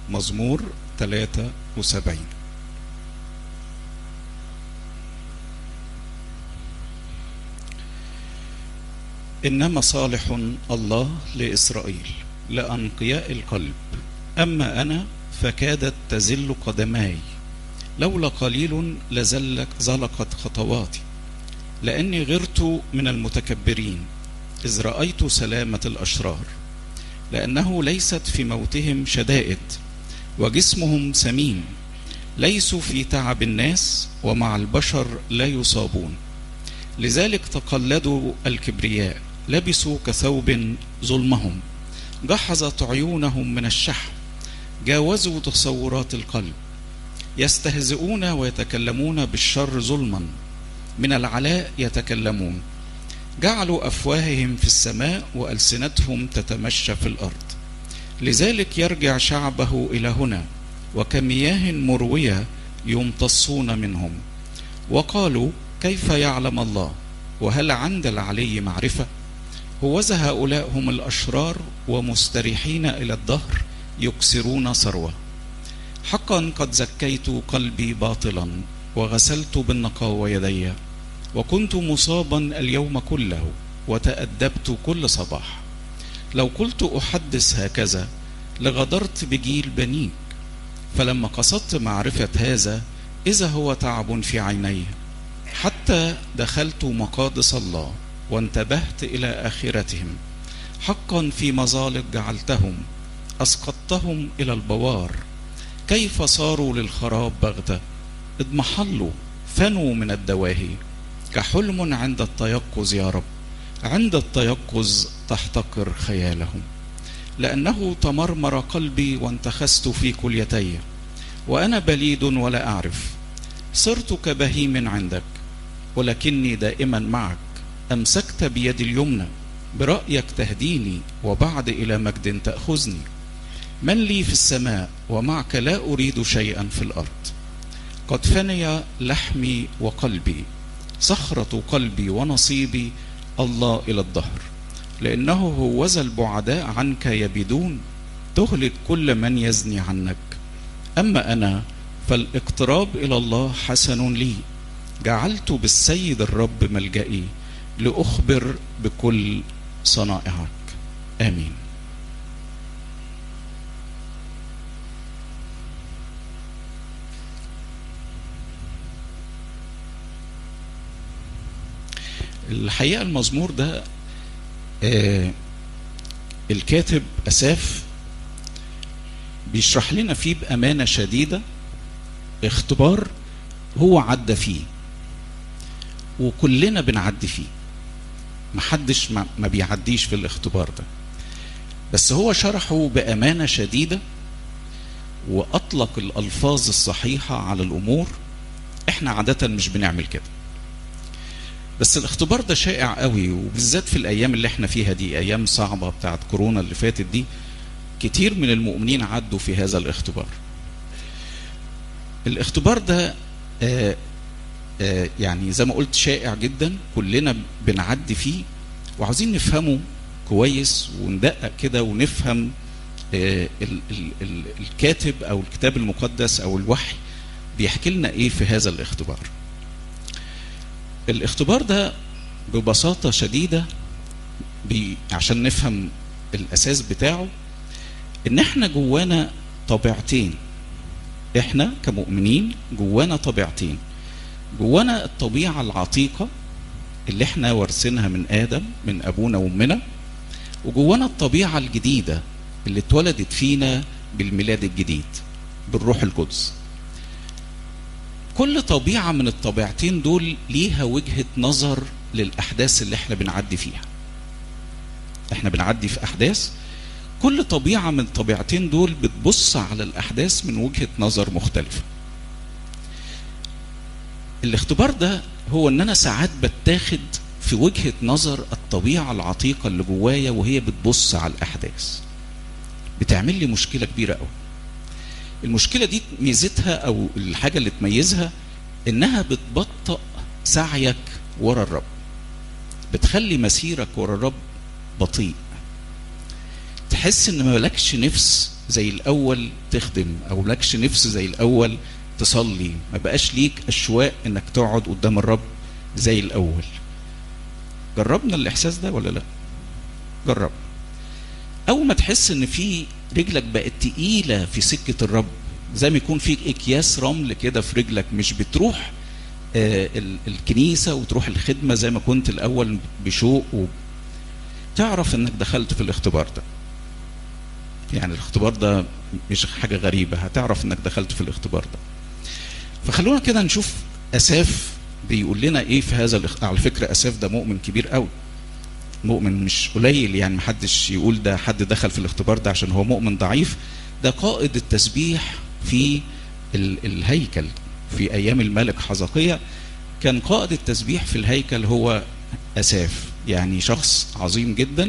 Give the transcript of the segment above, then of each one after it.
مزمور 73 إنما صالح الله لإسرائيل لأنقياء القلب أما أنا فكادت تزل قدماي لولا قليل لزلك زلقت خطواتي لأني غرت من المتكبرين إذ رأيت سلامة الأشرار لأنه ليست في موتهم شدائد وجسمهم سمين ليسوا في تعب الناس ومع البشر لا يصابون لذلك تقلدوا الكبرياء لبسوا كثوب ظلمهم جحظت عيونهم من الشحم جاوزوا تصورات القلب يستهزئون ويتكلمون بالشر ظلما من العلاء يتكلمون جعلوا افواههم في السماء والسنتهم تتمشى في الارض لذلك يرجع شعبه الى هنا وكمياه مرويه يمتصون منهم وقالوا كيف يعلم الله وهل عند العلي معرفه هوذا هؤلاء هم الاشرار ومستريحين الى الدهر يكسرون ثروه حقا قد زكيت قلبي باطلا وغسلت بالنقاوى يدي وكنت مصابا اليوم كله وتأدبت كل صباح لو قلت أحدث هكذا لغدرت بجيل بنيك فلما قصدت معرفة هذا إذا هو تعب في عيني حتى دخلت مقادس الله وانتبهت إلى آخرتهم حقا في مظالق جعلتهم أسقطتهم إلى البوار كيف صاروا للخراب بغتة اضمحلوا فنوا من الدواهي كحلم عند التيقظ يا رب عند التيقظ تحتقر خيالهم لأنه تمرمر قلبي وانتخست في كليتي وأنا بليد ولا أعرف صرت كبهيم عندك ولكني دائما معك أمسكت بيدي اليمنى برأيك تهديني وبعد إلى مجد تأخذني من لي في السماء ومعك لا أريد شيئا في الأرض قد فني لحمي وقلبي صخرة قلبي ونصيبي الله إلى الدهر لأنه هوذا البعداء عنك يبيدون تهلك كل من يزني عنك أما أنا فالاقتراب إلى الله حسن لي جعلت بالسيد الرب ملجئي لأخبر بكل صنائعك آمين الحقيقة المزمور ده آه الكاتب أساف بيشرح لنا فيه بأمانة شديدة اختبار هو عدى فيه وكلنا بنعدي فيه محدش ما, ما بيعديش في الاختبار ده بس هو شرحه بأمانة شديدة وأطلق الألفاظ الصحيحة على الأمور احنا عادة مش بنعمل كده بس الاختبار ده شائع قوي وبالذات في الايام اللي احنا فيها دي ايام صعبه بتاعت كورونا اللي فاتت دي كتير من المؤمنين عدوا في هذا الاختبار الاختبار ده آآ آآ يعني زي ما قلت شائع جدا كلنا بنعدي فيه وعاوزين نفهمه كويس وندقق كده ونفهم ال ال ال الكاتب او الكتاب المقدس او الوحي بيحكي لنا ايه في هذا الاختبار الاختبار ده ببساطة شديدة بي عشان نفهم الأساس بتاعه إن إحنا جوانا طبيعتين إحنا كمؤمنين جوانا طبيعتين جوانا الطبيعة العتيقة اللي إحنا وارثينها من آدم من أبونا وأمنا وجوانا الطبيعة الجديدة اللي اتولدت فينا بالميلاد الجديد بالروح القدس كل طبيعة من الطبيعتين دول ليها وجهة نظر للأحداث اللي احنا بنعدي فيها احنا بنعدي في أحداث كل طبيعة من الطبيعتين دول بتبص على الأحداث من وجهة نظر مختلفة الاختبار ده هو ان انا ساعات بتاخد في وجهة نظر الطبيعة العتيقة اللي جوايا وهي بتبص على الأحداث بتعمل لي مشكلة كبيرة قوي المشكلة دي ميزتها أو الحاجة اللي تميزها إنها بتبطئ سعيك ورا الرب بتخلي مسيرك ورا الرب بطيء تحس إن مالكش نفس زي الاول تخدم او ملكش نفس زي الاول تصلي ما بقاش ليك اشواق انك تقعد قدام الرب زي الاول جربنا الاحساس ده ولا لا جرب اول ما تحس ان في رجلك بقت تقيله في سكه الرب زي ما يكون في اكياس رمل كده في رجلك مش بتروح آه الكنيسه وتروح الخدمه زي ما كنت الاول بشوق و... تعرف انك دخلت في الاختبار ده يعني الاختبار ده مش حاجه غريبه هتعرف انك دخلت في الاختبار ده فخلونا كده نشوف اساف بيقول لنا ايه في هذا الاخ... على فكره اساف ده مؤمن كبير قوي مؤمن مش قليل يعني محدش يقول ده حد دخل في الاختبار ده عشان هو مؤمن ضعيف ده قائد التسبيح في ال... الهيكل في ايام الملك حزقية كان قائد التسبيح في الهيكل هو اساف يعني شخص عظيم جدا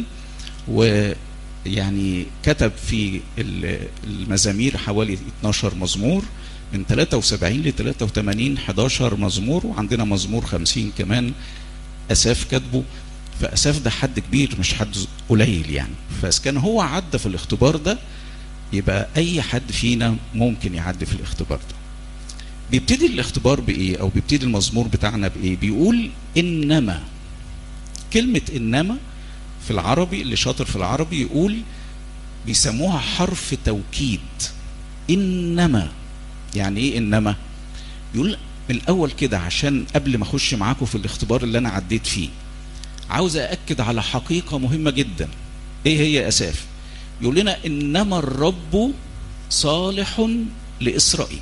ويعني كتب في المزامير حوالي 12 مزمور من 73 ل 83 11 مزمور وعندنا مزمور 50 كمان اساف كاتبه فاساف ده حد كبير مش حد قليل يعني فاذا كان هو عدى في الاختبار ده يبقى اي حد فينا ممكن يعدي في الاختبار ده بيبتدي الاختبار بايه او بيبتدي المزمور بتاعنا بايه بيقول انما كلمه انما في العربي اللي شاطر في العربي يقول بيسموها حرف توكيد انما يعني ايه انما يقول من الاول كده عشان قبل ما اخش معاكم في الاختبار اللي انا عديت فيه عاوز أأكد على حقيقة مهمة جدا إيه هي أساف يقول لنا إنما الرب صالح لإسرائيل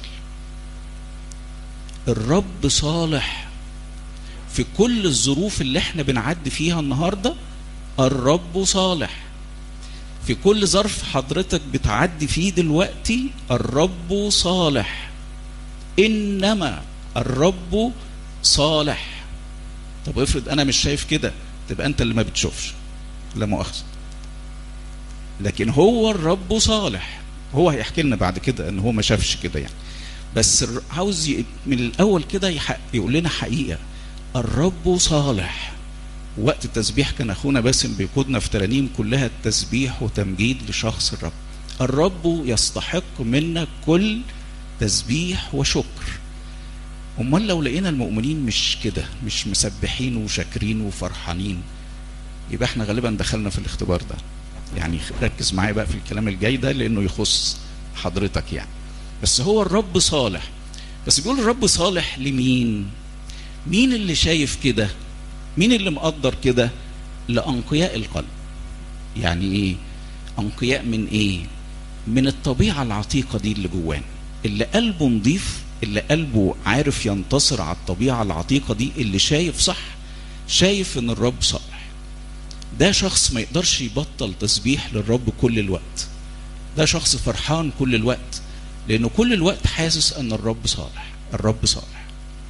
الرب صالح في كل الظروف اللي احنا بنعدي فيها النهاردة الرب صالح في كل ظرف حضرتك بتعدي فيه دلوقتي الرب صالح إنما الرب صالح طب افرض أنا مش شايف كده تبقى انت اللي ما بتشوفش لا مؤاخذه لكن هو الرب صالح هو هيحكي لنا بعد كده ان هو ما شافش كده يعني بس عاوز من الاول كده يقول لنا حقيقه الرب صالح وقت التسبيح كان اخونا باسم بيقودنا في ترانيم كلها التسبيح وتمجيد لشخص الرب الرب يستحق منا كل تسبيح وشكر امال لو لقينا المؤمنين مش كده مش مسبحين وشاكرين وفرحانين يبقى احنا غالبا دخلنا في الاختبار ده يعني ركز معايا بقى في الكلام الجاي ده لانه يخص حضرتك يعني بس هو الرب صالح بس بيقول الرب صالح لمين مين اللي شايف كده مين اللي مقدر كده لانقياء القلب يعني ايه انقياء من ايه من الطبيعه العتيقه دي اللي جوانا اللي قلبه نضيف اللي قلبه عارف ينتصر على الطبيعة العتيقة دي اللي شايف صح شايف ان الرب صالح ده شخص ما يقدرش يبطل تسبيح للرب كل الوقت ده شخص فرحان كل الوقت لانه كل الوقت حاسس ان الرب صالح الرب صالح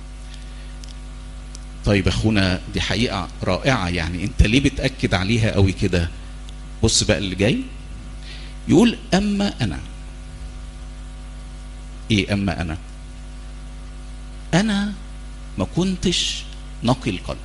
طيب اخونا دي حقيقة رائعة يعني انت ليه بتأكد عليها قوي كده بص بقى اللي جاي يقول اما انا ايه اما انا انا ما كنتش نقي القلب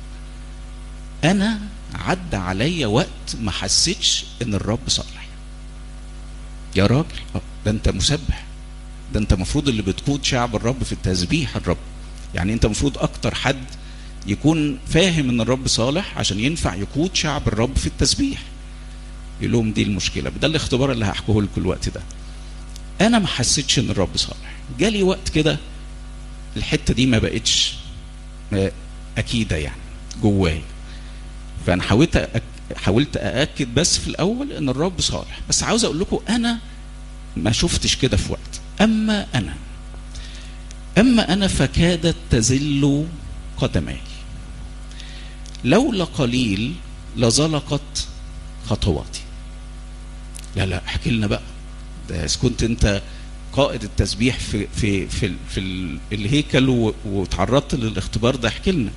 انا عدى عليا وقت ما حسيتش ان الرب صالح يا راجل ده انت مسبح ده انت المفروض اللي بتقود شعب الرب في التسبيح الرب يعني انت المفروض اكتر حد يكون فاهم ان الرب صالح عشان ينفع يقود شعب الرب في التسبيح يقول لهم دي المشكله ده الاختبار اللي هحكيه لكم الوقت ده انا ما حسيتش ان الرب صالح جالي وقت كده الحته دي ما بقتش اكيده يعني جواي فانا حاولت أك... حاولت ااكد بس في الاول ان الرب صالح بس عاوز اقول لكم انا ما شفتش كده في وقت اما انا اما انا فكادت تزل قدماي لولا قليل لزلقت خطواتي لا لا احكي لنا بقى ده اذا كنت انت قائد التسبيح في في في, في الهيكل وتعرضت للاختبار ده احكي لنا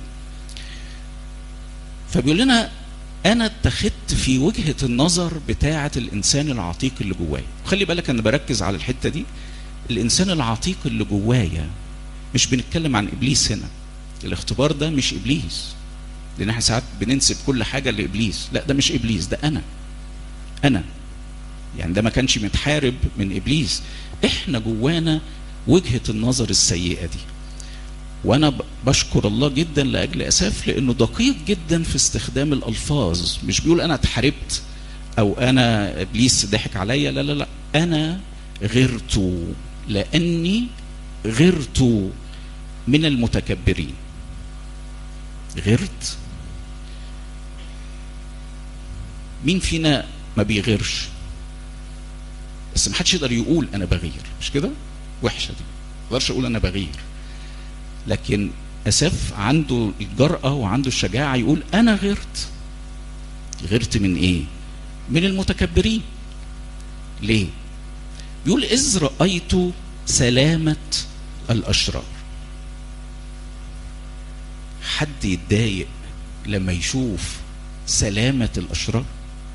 فبيقول لنا انا اتخذت في وجهه النظر بتاعه الانسان العتيق اللي جوايا خلي بالك انا بركز على الحته دي الانسان العتيق اللي جوايا مش بنتكلم عن ابليس هنا الاختبار ده مش ابليس لان احنا ساعات بننسب كل حاجه لابليس لا ده مش ابليس ده انا انا يعني ده ما كانش متحارب من ابليس احنا جوانا وجهه النظر السيئه دي وانا ب- بشكر الله جدا لاجل اساف لانه دقيق جدا في استخدام الالفاظ مش بيقول انا اتحاربت او انا ابليس ضحك عليا لا لا لا انا غرت لاني غرت من المتكبرين غرت مين فينا ما بيغيرش بس ما حدش يقدر يقول انا بغير مش كده وحشه دي ما اقدرش اقول انا بغير لكن اساف عنده الجرأة وعنده الشجاعة يقول انا غيرت غيرت من ايه من المتكبرين ليه بيقول اذ رأيت سلامة الاشرار حد يتضايق لما يشوف سلامة الاشرار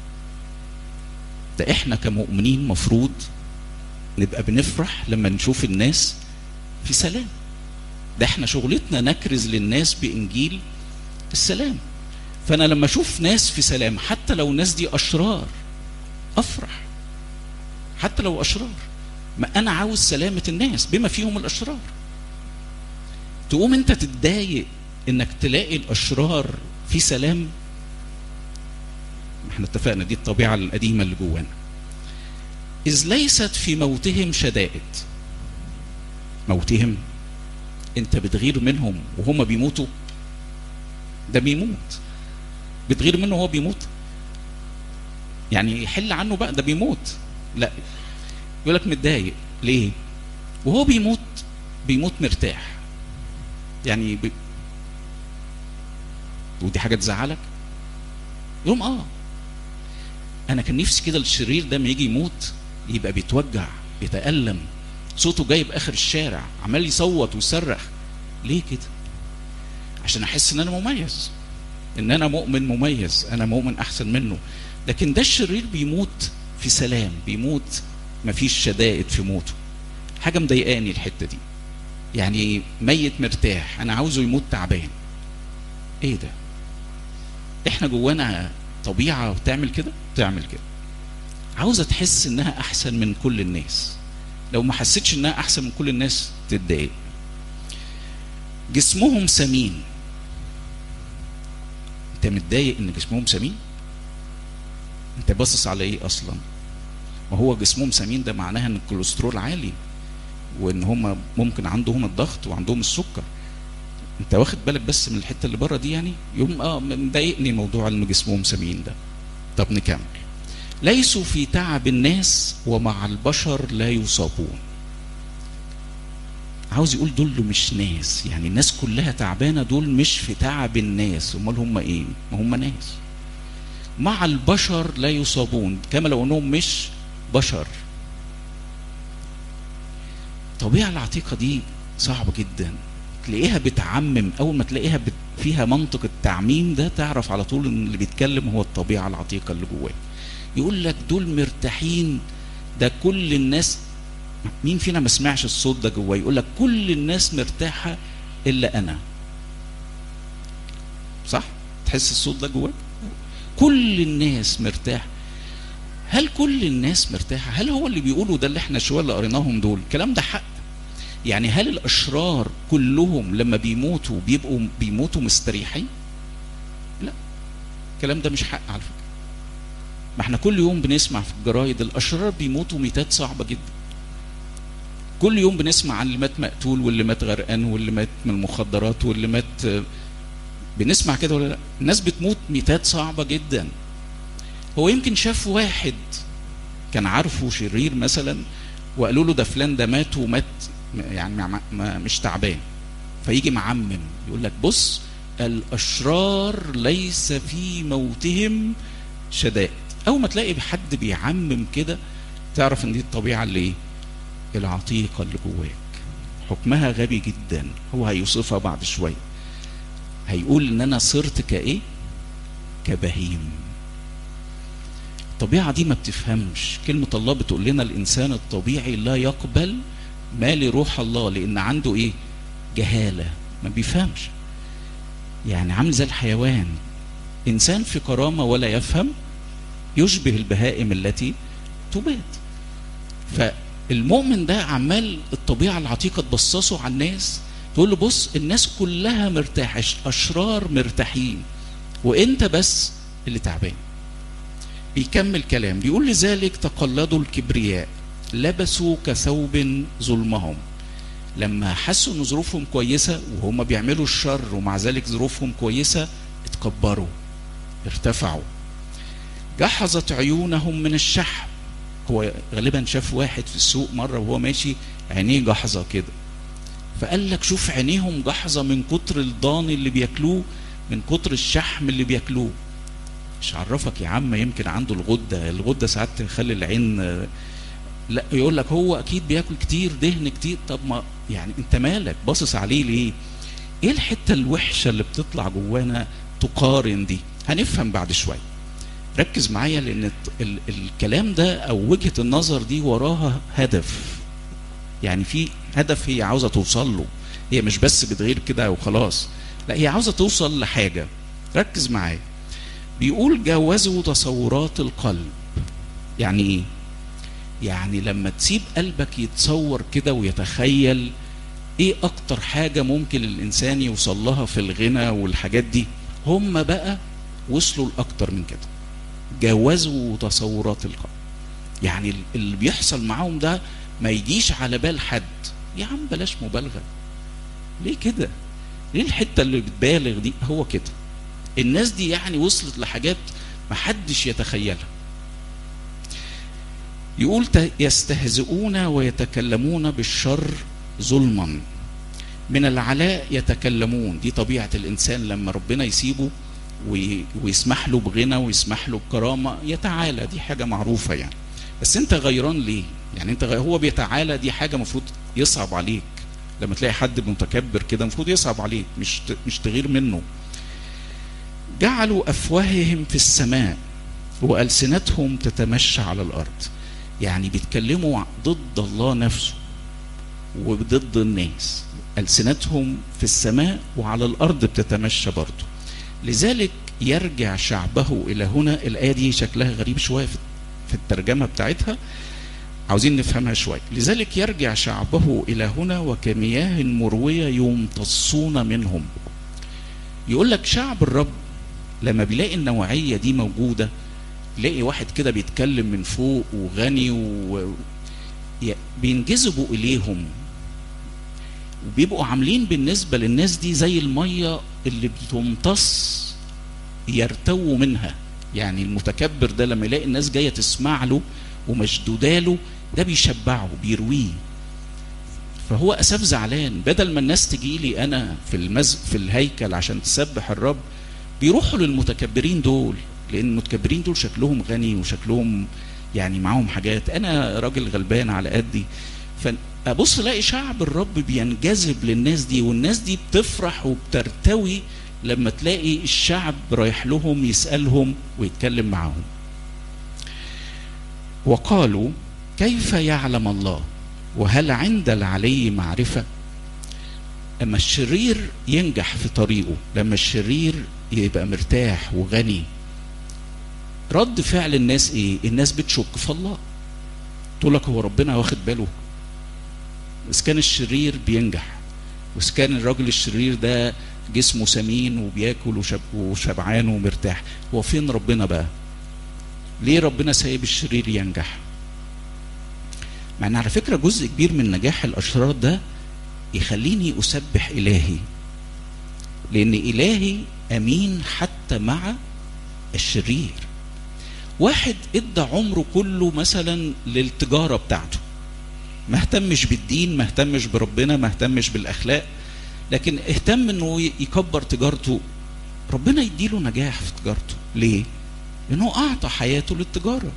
ده احنا كمؤمنين مفروض نبقى بنفرح لما نشوف الناس في سلام ده احنا شغلتنا نكرز للناس بانجيل السلام فانا لما اشوف ناس في سلام حتى لو الناس دي اشرار افرح حتى لو اشرار ما انا عاوز سلامه الناس بما فيهم الاشرار تقوم انت تتضايق انك تلاقي الاشرار في سلام احنا اتفقنا دي الطبيعه القديمه اللي جوانا اذ ليست في موتهم شدائد موتهم انت بتغير منهم وهم بيموتوا ده بيموت بتغير منه وهو بيموت يعني يحل عنه بقى ده بيموت لا يقول لك متضايق ليه وهو بيموت بيموت مرتاح يعني بي... ودي حاجه تزعلك يقول اه انا كان نفسي كده الشرير ده لما يجي يموت يبقى بيتوجع بيتألم صوته جايب اخر الشارع عمال يصوت ويصرخ ليه كده عشان احس ان انا مميز ان انا مؤمن مميز انا مؤمن احسن منه لكن ده الشرير بيموت في سلام بيموت مفيش شدائد في موته حاجه مضايقاني الحته دي يعني ميت مرتاح انا عاوزه يموت تعبان ايه ده احنا جوانا طبيعه بتعمل كده تعمل كده عاوزه تحس انها احسن من كل الناس لو ما حسيتش انها احسن من كل الناس تتضايق جسمهم سمين انت متضايق ان جسمهم سمين انت باصص على ايه اصلا ما هو جسمهم سمين ده معناها ان الكوليسترول عالي وان هم ممكن عندهم الضغط وعندهم السكر انت واخد بالك بس من الحته اللي بره دي يعني يوم اه مضايقني موضوع ان جسمهم سمين ده طب نكمل ليسوا في تعب الناس ومع البشر لا يصابون عاوز يقول دول مش ناس يعني الناس كلها تعبانه دول مش في تعب الناس امال هم ايه ما هم ناس مع البشر لا يصابون كما لو انهم مش بشر الطبيعه العتيقه دي صعبه جدا تلاقيها بتعمم اول ما تلاقيها بت... فيها منطق التعميم ده تعرف على طول ان اللي بيتكلم هو الطبيعه العتيقه اللي جواه يقول لك دول مرتاحين ده كل الناس مين فينا ما سمعش الصوت ده جواه يقول لك كل الناس مرتاحه الا انا صح تحس الصوت ده جواك كل الناس مرتاح هل كل الناس مرتاحه هل هو اللي بيقولوا ده اللي احنا شويه اللي قريناهم دول الكلام ده حق يعني هل الاشرار كلهم لما بيموتوا بيبقوا بيموتوا مستريحين لا الكلام ده مش حق على فكره ما احنا كل يوم بنسمع في الجرايد الاشرار بيموتوا ميتات صعبه جدا كل يوم بنسمع عن اللي مات مقتول واللي مات غرقان واللي مات من المخدرات واللي مات بنسمع كده ولا لا الناس بتموت ميتات صعبه جدا هو يمكن شاف واحد كان عارفه شرير مثلا وقالوا له ده فلان ده مات ومات يعني ما ما مش تعبان فيجي معمم يقول لك بص الاشرار ليس في موتهم شدائد اول ما تلاقي حد بيعمم كده تعرف ان دي الطبيعه اللي ايه العتيقه اللي جواك حكمها غبي جدا هو هيوصفها بعد شويه هيقول ان انا صرت كايه كبهيم الطبيعه دي ما بتفهمش كلمه الله بتقول لنا الانسان الطبيعي لا يقبل ما لروح الله لان عنده ايه جهاله ما بيفهمش يعني عامل زي الحيوان انسان في كرامه ولا يفهم يشبه البهائم التي تبات فالمؤمن ده عمال الطبيعه العتيقه تبصصه على الناس تقول له بص الناس كلها مرتاحه اشرار مرتاحين وانت بس اللي تعبان بيكمل كلام بيقول لذلك تقلدوا الكبرياء لبسوا كثوب ظلمهم لما حسوا ان ظروفهم كويسه وهم بيعملوا الشر ومع ذلك ظروفهم كويسه اتكبروا ارتفعوا جحظت عيونهم من الشحم هو غالبا شاف واحد في السوق مره وهو ماشي عينيه جحظه كده فقال لك شوف عينيهم جحظه من كتر الضان اللي بياكلوه من كتر الشحم اللي بياكلوه مش عرفك يا عم يمكن عنده الغده الغده ساعات تخلي العين لا يقول لك هو اكيد بياكل كتير دهن كتير طب ما يعني انت مالك باصص عليه ليه ايه الحته الوحشه اللي بتطلع جوانا تقارن دي هنفهم بعد شويه ركز معايا لان ال ال الكلام ده او وجهه النظر دي وراها هدف يعني في هدف هي عاوزه توصل له هي مش بس بتغير كده وخلاص لا هي عاوزه توصل لحاجه ركز معايا بيقول جوزوا تصورات القلب يعني ايه يعني لما تسيب قلبك يتصور كده ويتخيل ايه اكتر حاجة ممكن الانسان يوصل لها في الغنى والحاجات دي هم بقى وصلوا لاكتر من كده جوزوا تصورات القلب يعني اللي بيحصل معاهم ده ما يجيش على بال حد يا عم بلاش مبالغة ليه كده ليه الحتة اللي بتبالغ دي هو كده الناس دي يعني وصلت لحاجات محدش يتخيلها يقول يستهزئون ويتكلمون بالشر ظلما من العلاء يتكلمون دي طبيعة الإنسان لما ربنا يسيبه ويسمح له بغنى ويسمح له بكرامة يتعالى دي حاجة معروفة يعني بس انت غيران ليه يعني انت هو بيتعالى دي حاجة مفروض يصعب عليك لما تلاقي حد متكبر كده المفروض يصعب عليك مش مش تغير منه جعلوا افواههم في السماء والسنتهم تتمشى على الارض يعني بيتكلموا ضد الله نفسه وضد الناس ألسنتهم في السماء وعلى الأرض بتتمشى برضه لذلك يرجع شعبه إلى هنا الآية دي شكلها غريب شوية في الترجمة بتاعتها عاوزين نفهمها شوية لذلك يرجع شعبه إلى هنا وكمياه مروية يمتصون منهم يقول لك شعب الرب لما بيلاقي النوعية دي موجودة يلاقي واحد كده بيتكلم من فوق وغني و... بينجذبوا إليهم وبيبقوا عاملين بالنسبة للناس دي زي المية اللي بتمتص يرتووا منها يعني المتكبر ده لما يلاقي الناس جاية تسمع له ومشدودة له ده بيشبعه بيرويه فهو أساف زعلان بدل ما الناس تجي لي أنا في المز في الهيكل عشان تسبح الرب بيروحوا للمتكبرين دول لأن المتكبرين دول شكلهم غني وشكلهم يعني معاهم حاجات أنا راجل غلبان على قدي فأبص ألاقي شعب الرب بينجذب للناس دي والناس دي بتفرح وبترتوي لما تلاقي الشعب رايح لهم يسألهم ويتكلم معاهم وقالوا كيف يعلم الله وهل عند العلي معرفة لما الشرير ينجح في طريقه لما الشرير يبقى مرتاح وغني رد فعل الناس ايه الناس بتشك في الله تقول لك هو ربنا واخد باله اذا كان الشرير بينجح واذا كان الراجل الشرير ده جسمه سمين وبياكل وشب وشبعان ومرتاح هو فين ربنا بقى ليه ربنا سايب الشرير ينجح مع ان على فكره جزء كبير من نجاح الاشرار ده يخليني اسبح الهي لان الهي امين حتى مع الشرير واحد ادى عمره كله مثلا للتجاره بتاعته ما اهتمش بالدين ما اهتمش بربنا ما اهتمش بالاخلاق لكن اهتم انه يكبر تجارته ربنا يديله نجاح في تجارته ليه لانه اعطى حياته للتجاره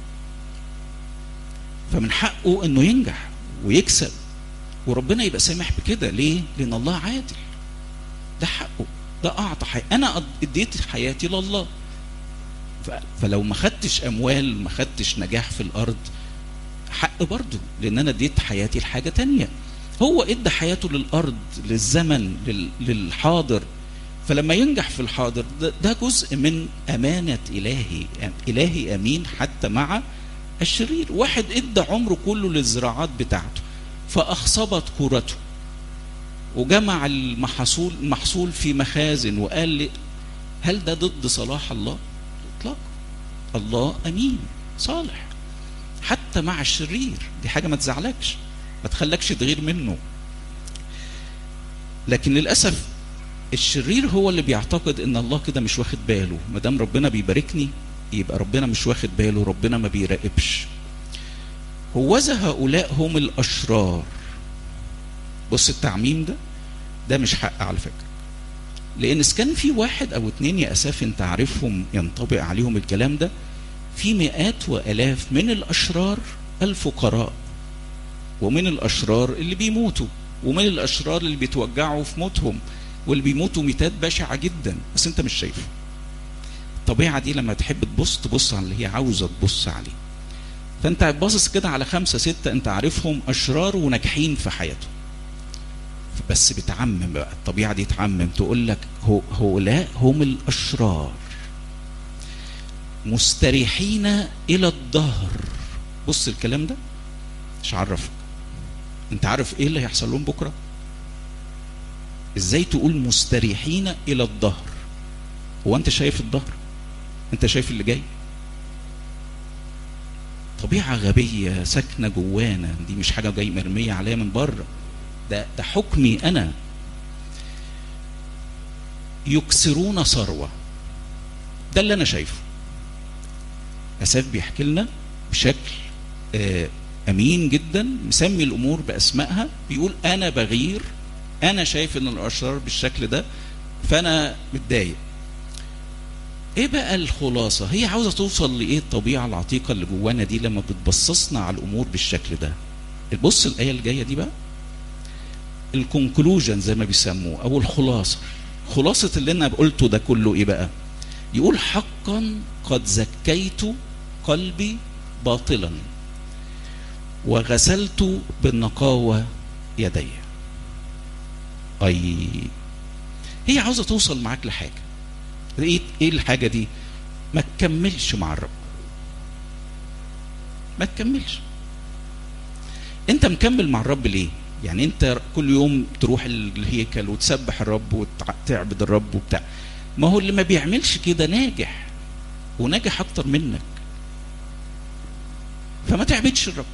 فمن حقه انه ينجح ويكسب وربنا يبقى سامح بكده ليه لان الله عادل ده حقه ده اعطى حي... انا اديت حياتي لله ف... فلو ما خدتش اموال ما خدتش نجاح في الارض حق برضه لان انا اديت حياتي لحاجه تانية هو ادى حياته للارض للزمن لل... للحاضر فلما ينجح في الحاضر ده, ده جزء من امانه الهي الهي امين حتى مع الشرير واحد ادى عمره كله للزراعات بتاعته فاخصبت كورته وجمع المحصول المحصول في مخازن وقال لي هل ده ضد صلاح الله اطلاقا الله امين صالح حتى مع الشرير دي حاجه ما تزعلكش ما تخلكش تغير منه لكن للاسف الشرير هو اللي بيعتقد ان الله كده مش واخد باله ما دام ربنا بيباركني يبقى ربنا مش واخد باله ربنا ما بيراقبش هوذا هؤلاء هم الاشرار بص التعميم ده ده مش حق على فكره لان اذا كان في واحد او اتنين يا اساف انت عارفهم ينطبق عليهم الكلام ده في مئات والاف من الاشرار الفقراء ومن الاشرار اللي بيموتوا ومن الاشرار اللي بيتوجعوا في موتهم واللي بيموتوا ميتات بشعه جدا بس انت مش شايفه الطبيعه دي لما تحب تبص تبص على اللي هي عاوزه تبص عليه فانت باصص كده على خمسه سته انت عارفهم اشرار وناجحين في حياتهم بس بتعمم بقى الطبيعه دي تعمم تقول لك هؤلاء هم الاشرار مستريحين الى الظهر بص الكلام ده مش عرفك انت عارف ايه اللي هيحصل لهم بكره ازاي تقول مستريحين الى الظهر هو انت شايف الظهر انت شايف اللي جاي طبيعة غبية ساكنة جوانا دي مش حاجة جاي مرمية عليا من بره ده ده حكمي انا يكسرون ثروة ده اللي انا شايفه اساف بيحكي لنا بشكل آه امين جدا مسمي الامور باسمائها بيقول انا بغير انا شايف ان الاشرار بالشكل ده فانا متضايق ايه بقى الخلاصة هي عاوزة توصل لايه الطبيعة العتيقة اللي جوانا دي لما بتبصصنا على الامور بالشكل ده بص الاية الجاية دي بقى الكونكلوجن زي ما بيسموه او الخلاصة خلاصة اللي انا قلته ده كله ايه بقى يقول حقا قد زكيت قلبي باطلا وغسلت بالنقاوة يدي اي هي عاوزة توصل معاك لحاجة ايه ايه الحاجة دي ما تكملش مع الرب ما تكملش انت مكمل مع الرب ليه يعني انت كل يوم تروح الهيكل وتسبح الرب وتعبد الرب وبتاع ما هو اللي ما بيعملش كده ناجح وناجح اكتر منك فما تعبدش الرب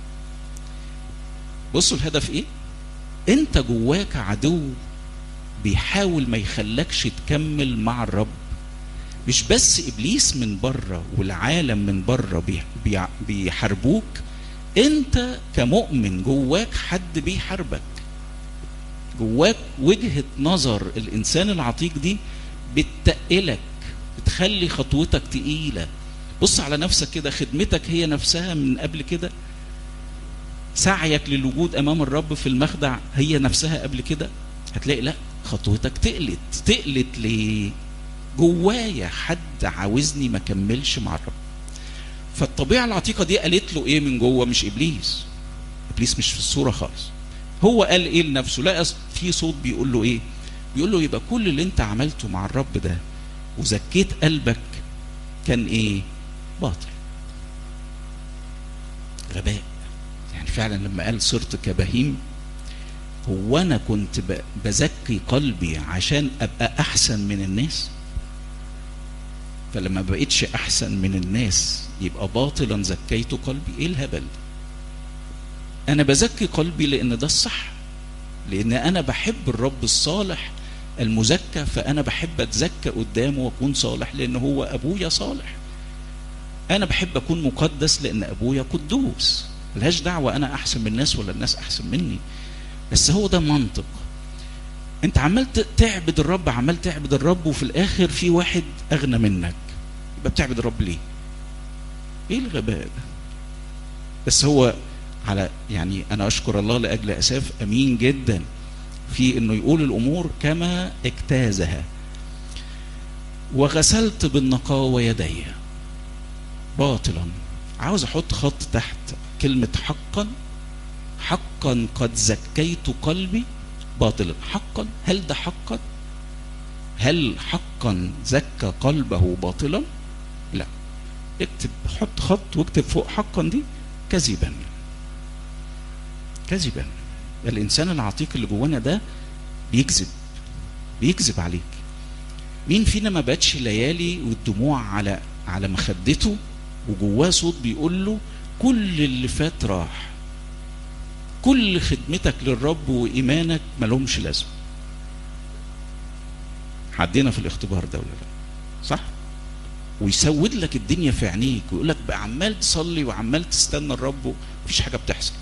بصوا الهدف ايه انت جواك عدو بيحاول ما يخلكش تكمل مع الرب مش بس ابليس من بره والعالم من بره بيحاربوك انت كمؤمن جواك حد بيحاربك جواك وجهة نظر الانسان العتيق دي بتقلك بتخلي خطوتك تقيلة بص على نفسك كده خدمتك هي نفسها من قبل كده سعيك للوجود امام الرب في المخدع هي نفسها قبل كده هتلاقي لا خطوتك تقلت تقلت ليه جوايا حد عاوزني ما كملش مع الرب فالطبيعه العتيقه دي قالت له ايه من جوه مش ابليس ابليس مش في الصوره خالص هو قال ايه لنفسه لقى في صوت بيقول له ايه بيقول له يبقى كل اللي انت عملته مع الرب ده وزكيت قلبك كان ايه باطل غباء يعني فعلا لما قال صرت كبهيم هو انا كنت بزكي قلبي عشان ابقى احسن من الناس فلما بقيتش احسن من النااس يبقى باطلا زكيت قلبي ايه الهبل ده انا بزكي قلبي لان ده الصح لان انا بحب الرب الصالح المزكى فانا بحب اتزكى قدامه واكون صالح لان هو ابويا صالح انا بحب اكون مقدس لان ابويا قدوس ملهاش دعوه انا احسن من الناس ولا الناس احسن مني بس هو ده منطق انت عمال تعبد الرب عمال تعبد الرب وفي الاخر في واحد اغنى منك يبقى بتعبد الرب ليه ايه الغباء ده بس هو على يعني انا اشكر الله لاجل اساف امين جدا في انه يقول الامور كما اجتازها وغسلت بالنقاوه يدي باطلا عاوز احط خط تحت كلمه حقا حقا قد زكيت قلبي باطلا حقا هل ده حقا هل حقا زكى قلبه باطلا لا اكتب حط خط واكتب فوق حقا دي كذبا كذبا الانسان العتيق اللي جوانا ده بيكذب بيكذب عليك مين فينا ما باتش ليالي والدموع على على مخدته وجواه صوت بيقول له كل اللي فات راح كل خدمتك للرب وايمانك ملهمش لازمه عدينا في الاختبار ده ولا لا صح ويسود لك الدنيا في عينيك ويقول لك بقى عمال تصلي وعمال تستنى الرب مفيش حاجه بتحصل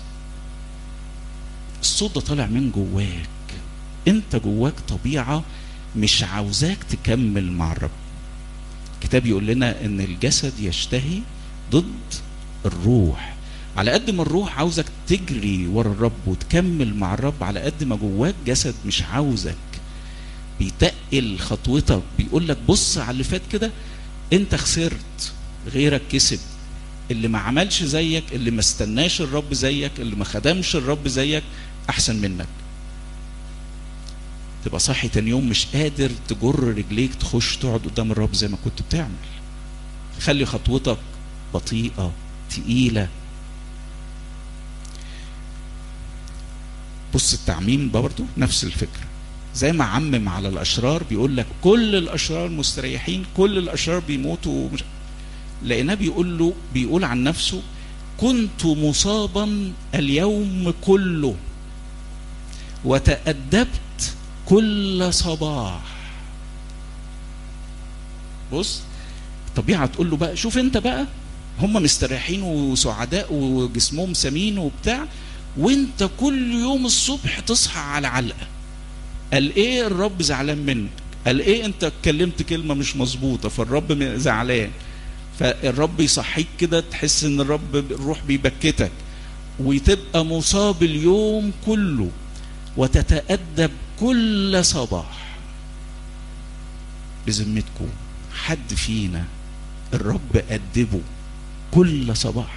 الصوت ده طالع من جواك انت جواك طبيعه مش عاوزاك تكمل مع الرب الكتاب يقول لنا ان الجسد يشتهي ضد الروح على قد ما الروح عاوزك تجري ورا الرب وتكمل مع الرب على قد ما جواك جسد مش عاوزك بيتقل خطوتك بيقول لك بص على اللي فات كده انت خسرت غيرك كسب اللي ما عملش زيك اللي ما استناش الرب زيك اللي ما خدمش الرب زيك احسن منك تبقى صاحي تاني يوم مش قادر تجر رجليك تخش تقعد قدام الرب زي ما كنت بتعمل خلي خطوتك بطيئة تقيلة بص التعميم برضه نفس الفكرة زي ما عمم على الأشرار بيقول لك كل الأشرار مستريحين كل الأشرار بيموتوا مش... لقيناه بيقول له بيقول عن نفسه كنت مصابا اليوم كله وتأدبت كل صباح بص الطبيعة تقول له بقى شوف انت بقى هم مستريحين وسعداء وجسمهم سمين وبتاع وانت كل يوم الصبح تصحى على علقة قال ايه الرب زعلان منك قال ايه انت اتكلمت كلمة مش مظبوطة فالرب زعلان فالرب يصحيك كده تحس ان الرب الروح بيبكتك وتبقى مصاب اليوم كله وتتأدب كل صباح بذمتكم حد فينا الرب أدبه كل صباح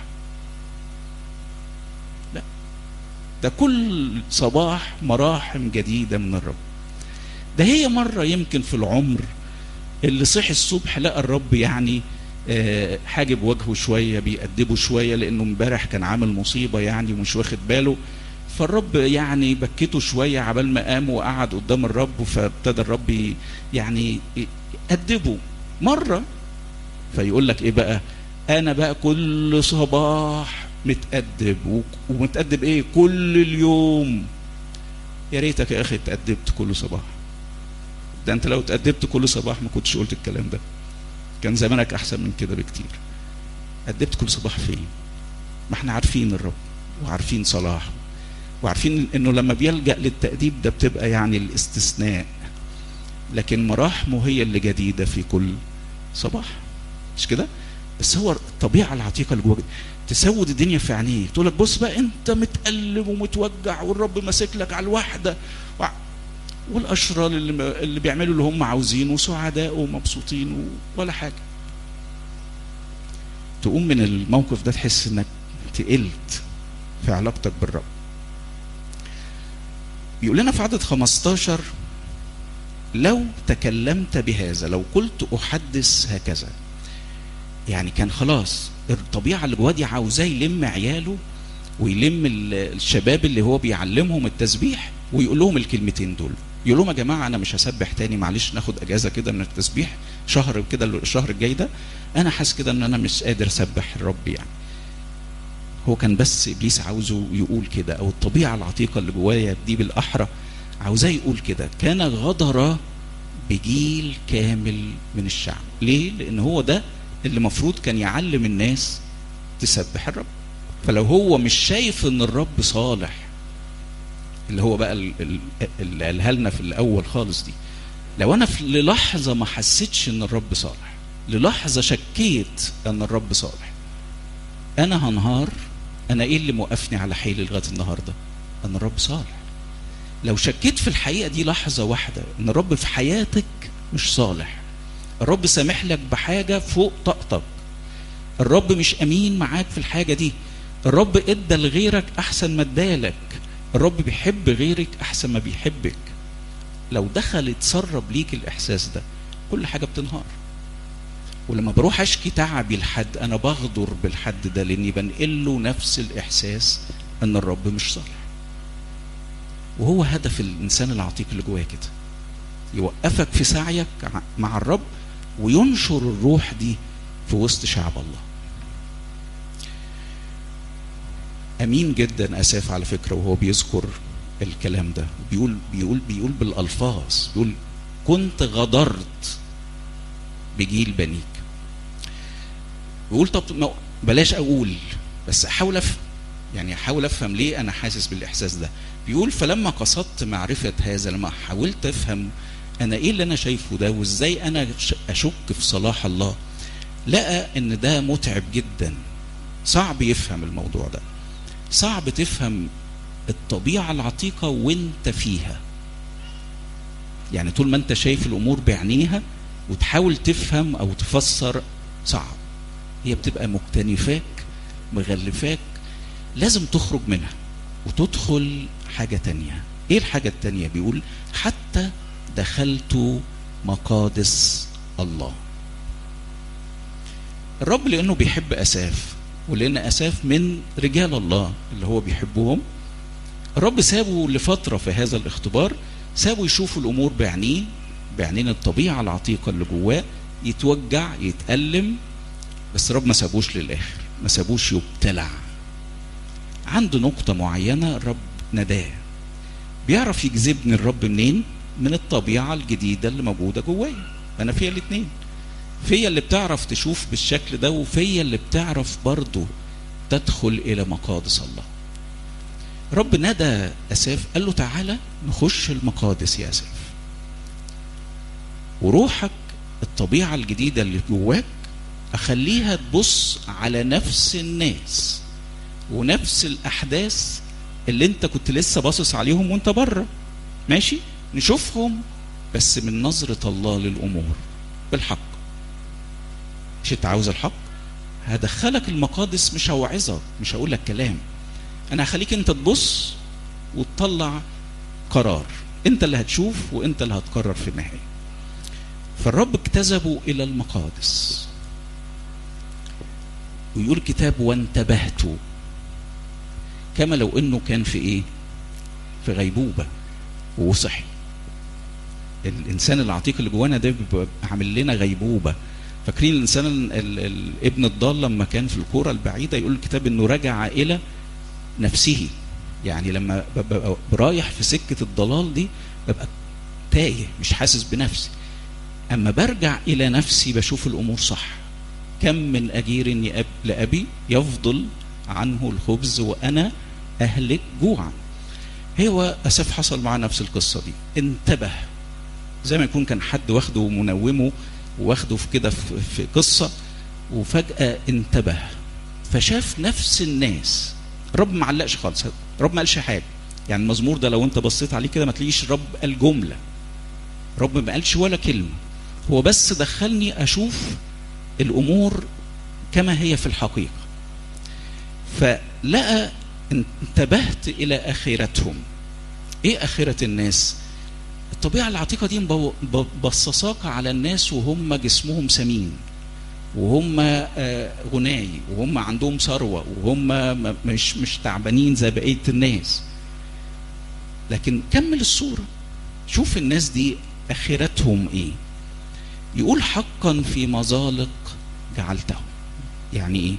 لا ده كل صباح مراحم جديدة من الرب ده هي مرة يمكن في العمر اللي صحي الصبح لقى الرب يعني آه حاجب وجهه شوية بيأدبه شوية لأنه امبارح كان عامل مصيبة يعني ومش واخد باله فالرب يعني بكته شويه عبال ما قام وقعد قدام الرب فابتدى الرب يعني يأدبه مره فيقول لك ايه بقى انا بقى كل صباح متأدب ومتأدب ايه كل اليوم يا ريتك يا اخي اتأدبت كل صباح ده انت لو اتأدبت كل صباح ما كنتش قلت الكلام ده كان زمانك احسن من كده بكتير أدبت كل صباح فين ما احنا عارفين الرب وعارفين صلاحه وعارفين انه لما بيلجا للتاديب ده بتبقى يعني الاستثناء لكن مراحمه هي اللي جديده في كل صباح مش كده بس هو الطبيعه العتيقه اللي جواك تسود الدنيا في عينيك تقول لك بص بقى انت متألم ومتوجع والرب ماسك لك على الوحده و... والاشرار اللي اللي بيعملوا اللي هم عاوزينه وسعداء ومبسوطين ولا حاجه تقوم من الموقف ده تحس انك تقلت في علاقتك بالرب بيقول لنا في عدد 15 لو تكلمت بهذا لو قلت احدث هكذا يعني كان خلاص الطبيعه اللي جواه دي عاوزاه يلم عياله ويلم الشباب اللي هو بيعلمهم التسبيح ويقول لهم الكلمتين دول يقول لهم يا جماعه انا مش هسبح تاني معلش ناخد اجازه كده من التسبيح شهر كده الشهر الجاي ده انا حاسس كده ان انا مش قادر اسبح الرب يعني هو كان بس ابليس عاوزه يقول كده او الطبيعه العتيقه اللي جوايا دي بالاحرى عاوزاه يقول كده كان غدر بجيل كامل من الشعب ليه لان هو ده اللي المفروض كان يعلم الناس تسبح الرب فلو هو مش شايف ان الرب صالح اللي هو بقى اللي قالها لنا في الاول خالص دي لو انا في للحظه ما حسيتش ان الرب صالح للحظه شكيت ان الرب صالح انا هنهار انا ايه اللي موقفني على حيلي لغايه النهارده ان الرب صالح لو شكيت في الحقيقه دي لحظه واحده ان الرب في حياتك مش صالح الرب سامح لك بحاجه فوق طاقتك الرب مش امين معاك في الحاجه دي الرب ادى لغيرك احسن ما ادالك الرب بيحب غيرك احسن ما بيحبك لو دخل اتسرب ليك الاحساس ده كل حاجه بتنهار ولما بروح اشكي تعبي لحد انا بغدر بالحد ده لاني بنقل له نفس الاحساس ان الرب مش صالح وهو هدف الانسان العتيق اللي جواه كده يوقفك في سعيك مع الرب وينشر الروح دي في وسط شعب الله امين جدا اساف على فكره وهو بيذكر الكلام ده بيقول بيقول بيقول بالالفاظ بيقول كنت غدرت بجيل بنيك بيقول طب بلاش اقول بس احاول افهم يعني احاول افهم ليه انا حاسس بالاحساس ده بيقول فلما قصدت معرفه هذا لما حاولت افهم انا ايه اللي انا شايفه ده وازاي انا اشك في صلاح الله لقى ان ده متعب جدا صعب يفهم الموضوع ده صعب تفهم الطبيعه العتيقه وانت فيها يعني طول ما انت شايف الامور بعينيها وتحاول تفهم او تفسر صعب هي بتبقى مكتنفاك مغلفاك لازم تخرج منها وتدخل حاجة تانية ايه الحاجة التانية بيقول حتى دخلت مقادس الله الرب لانه بيحب اساف ولان اساف من رجال الله اللي هو بيحبهم الرب سابه لفترة في هذا الاختبار سابه يشوف الامور بعينيه بعينين الطبيعة العتيقة اللي جواه يتوجع يتألم بس الرب ما سابوش للآخر ما سابوش يبتلع عنده نقطة معينة الرب نداه بيعرف يجذبني الرب منين من الطبيعة الجديدة اللي موجودة جوايا أنا فيا الاتنين فيا اللي بتعرف تشوف بالشكل ده وفيا اللي بتعرف برضه تدخل إلى مقادس الله رب ندى أساف قال له تعالى نخش المقادس يا أساف وروحك الطبيعة الجديدة اللي جواك أخليها تبص على نفس الناس ونفس الأحداث اللي أنت كنت لسه باصص عليهم وأنت بره ماشي نشوفهم بس من نظرة الله للأمور بالحق مش أنت عاوز الحق هدخلك المقادس مش هوعظك مش هقول لك كلام أنا هخليك أنت تبص وتطلع قرار أنت اللي هتشوف وأنت اللي هتقرر في النهاية فالرب اجتذبوا الى المقادس ويقول كتاب وانتبهت كما لو انه كان في ايه في غيبوبه وصحي الانسان العتيق اللي جوانا ده بيبقى عامل لنا غيبوبه فاكرين الانسان ال ال ال ابن الضال لما كان في الكوره البعيده يقول الكتاب انه رجع الى نفسه يعني لما ببقى رايح في سكه الضلال دي ببقى تايه مش حاسس بنفسي أما برجع إلى نفسي بشوف الأمور صح كم من أجير لأبي يفضل عنه الخبز وأنا أهلك جوعا هو أسف حصل معاه نفس القصة دي انتبه زي ما يكون كان حد واخده ومنومه واخده في كده في قصة وفجأة انتبه فشاف نفس الناس رب ما علقش خالص رب ما قالش حاجة يعني المزمور ده لو انت بصيت عليه كده ما تلاقيش رب قال جملة رب ما قالش ولا كلمة هو بس دخلني أشوف الأمور كما هي في الحقيقة فلقى انتبهت إلى آخرتهم إيه آخرة الناس الطبيعة العتيقة دي بصصاك على الناس وهم جسمهم سمين وهم غناي وهم عندهم ثروة وهم مش مش تعبانين زي بقية الناس لكن كمل الصورة شوف الناس دي آخرتهم إيه يقول حقا في مزالق جعلتهم يعني إيه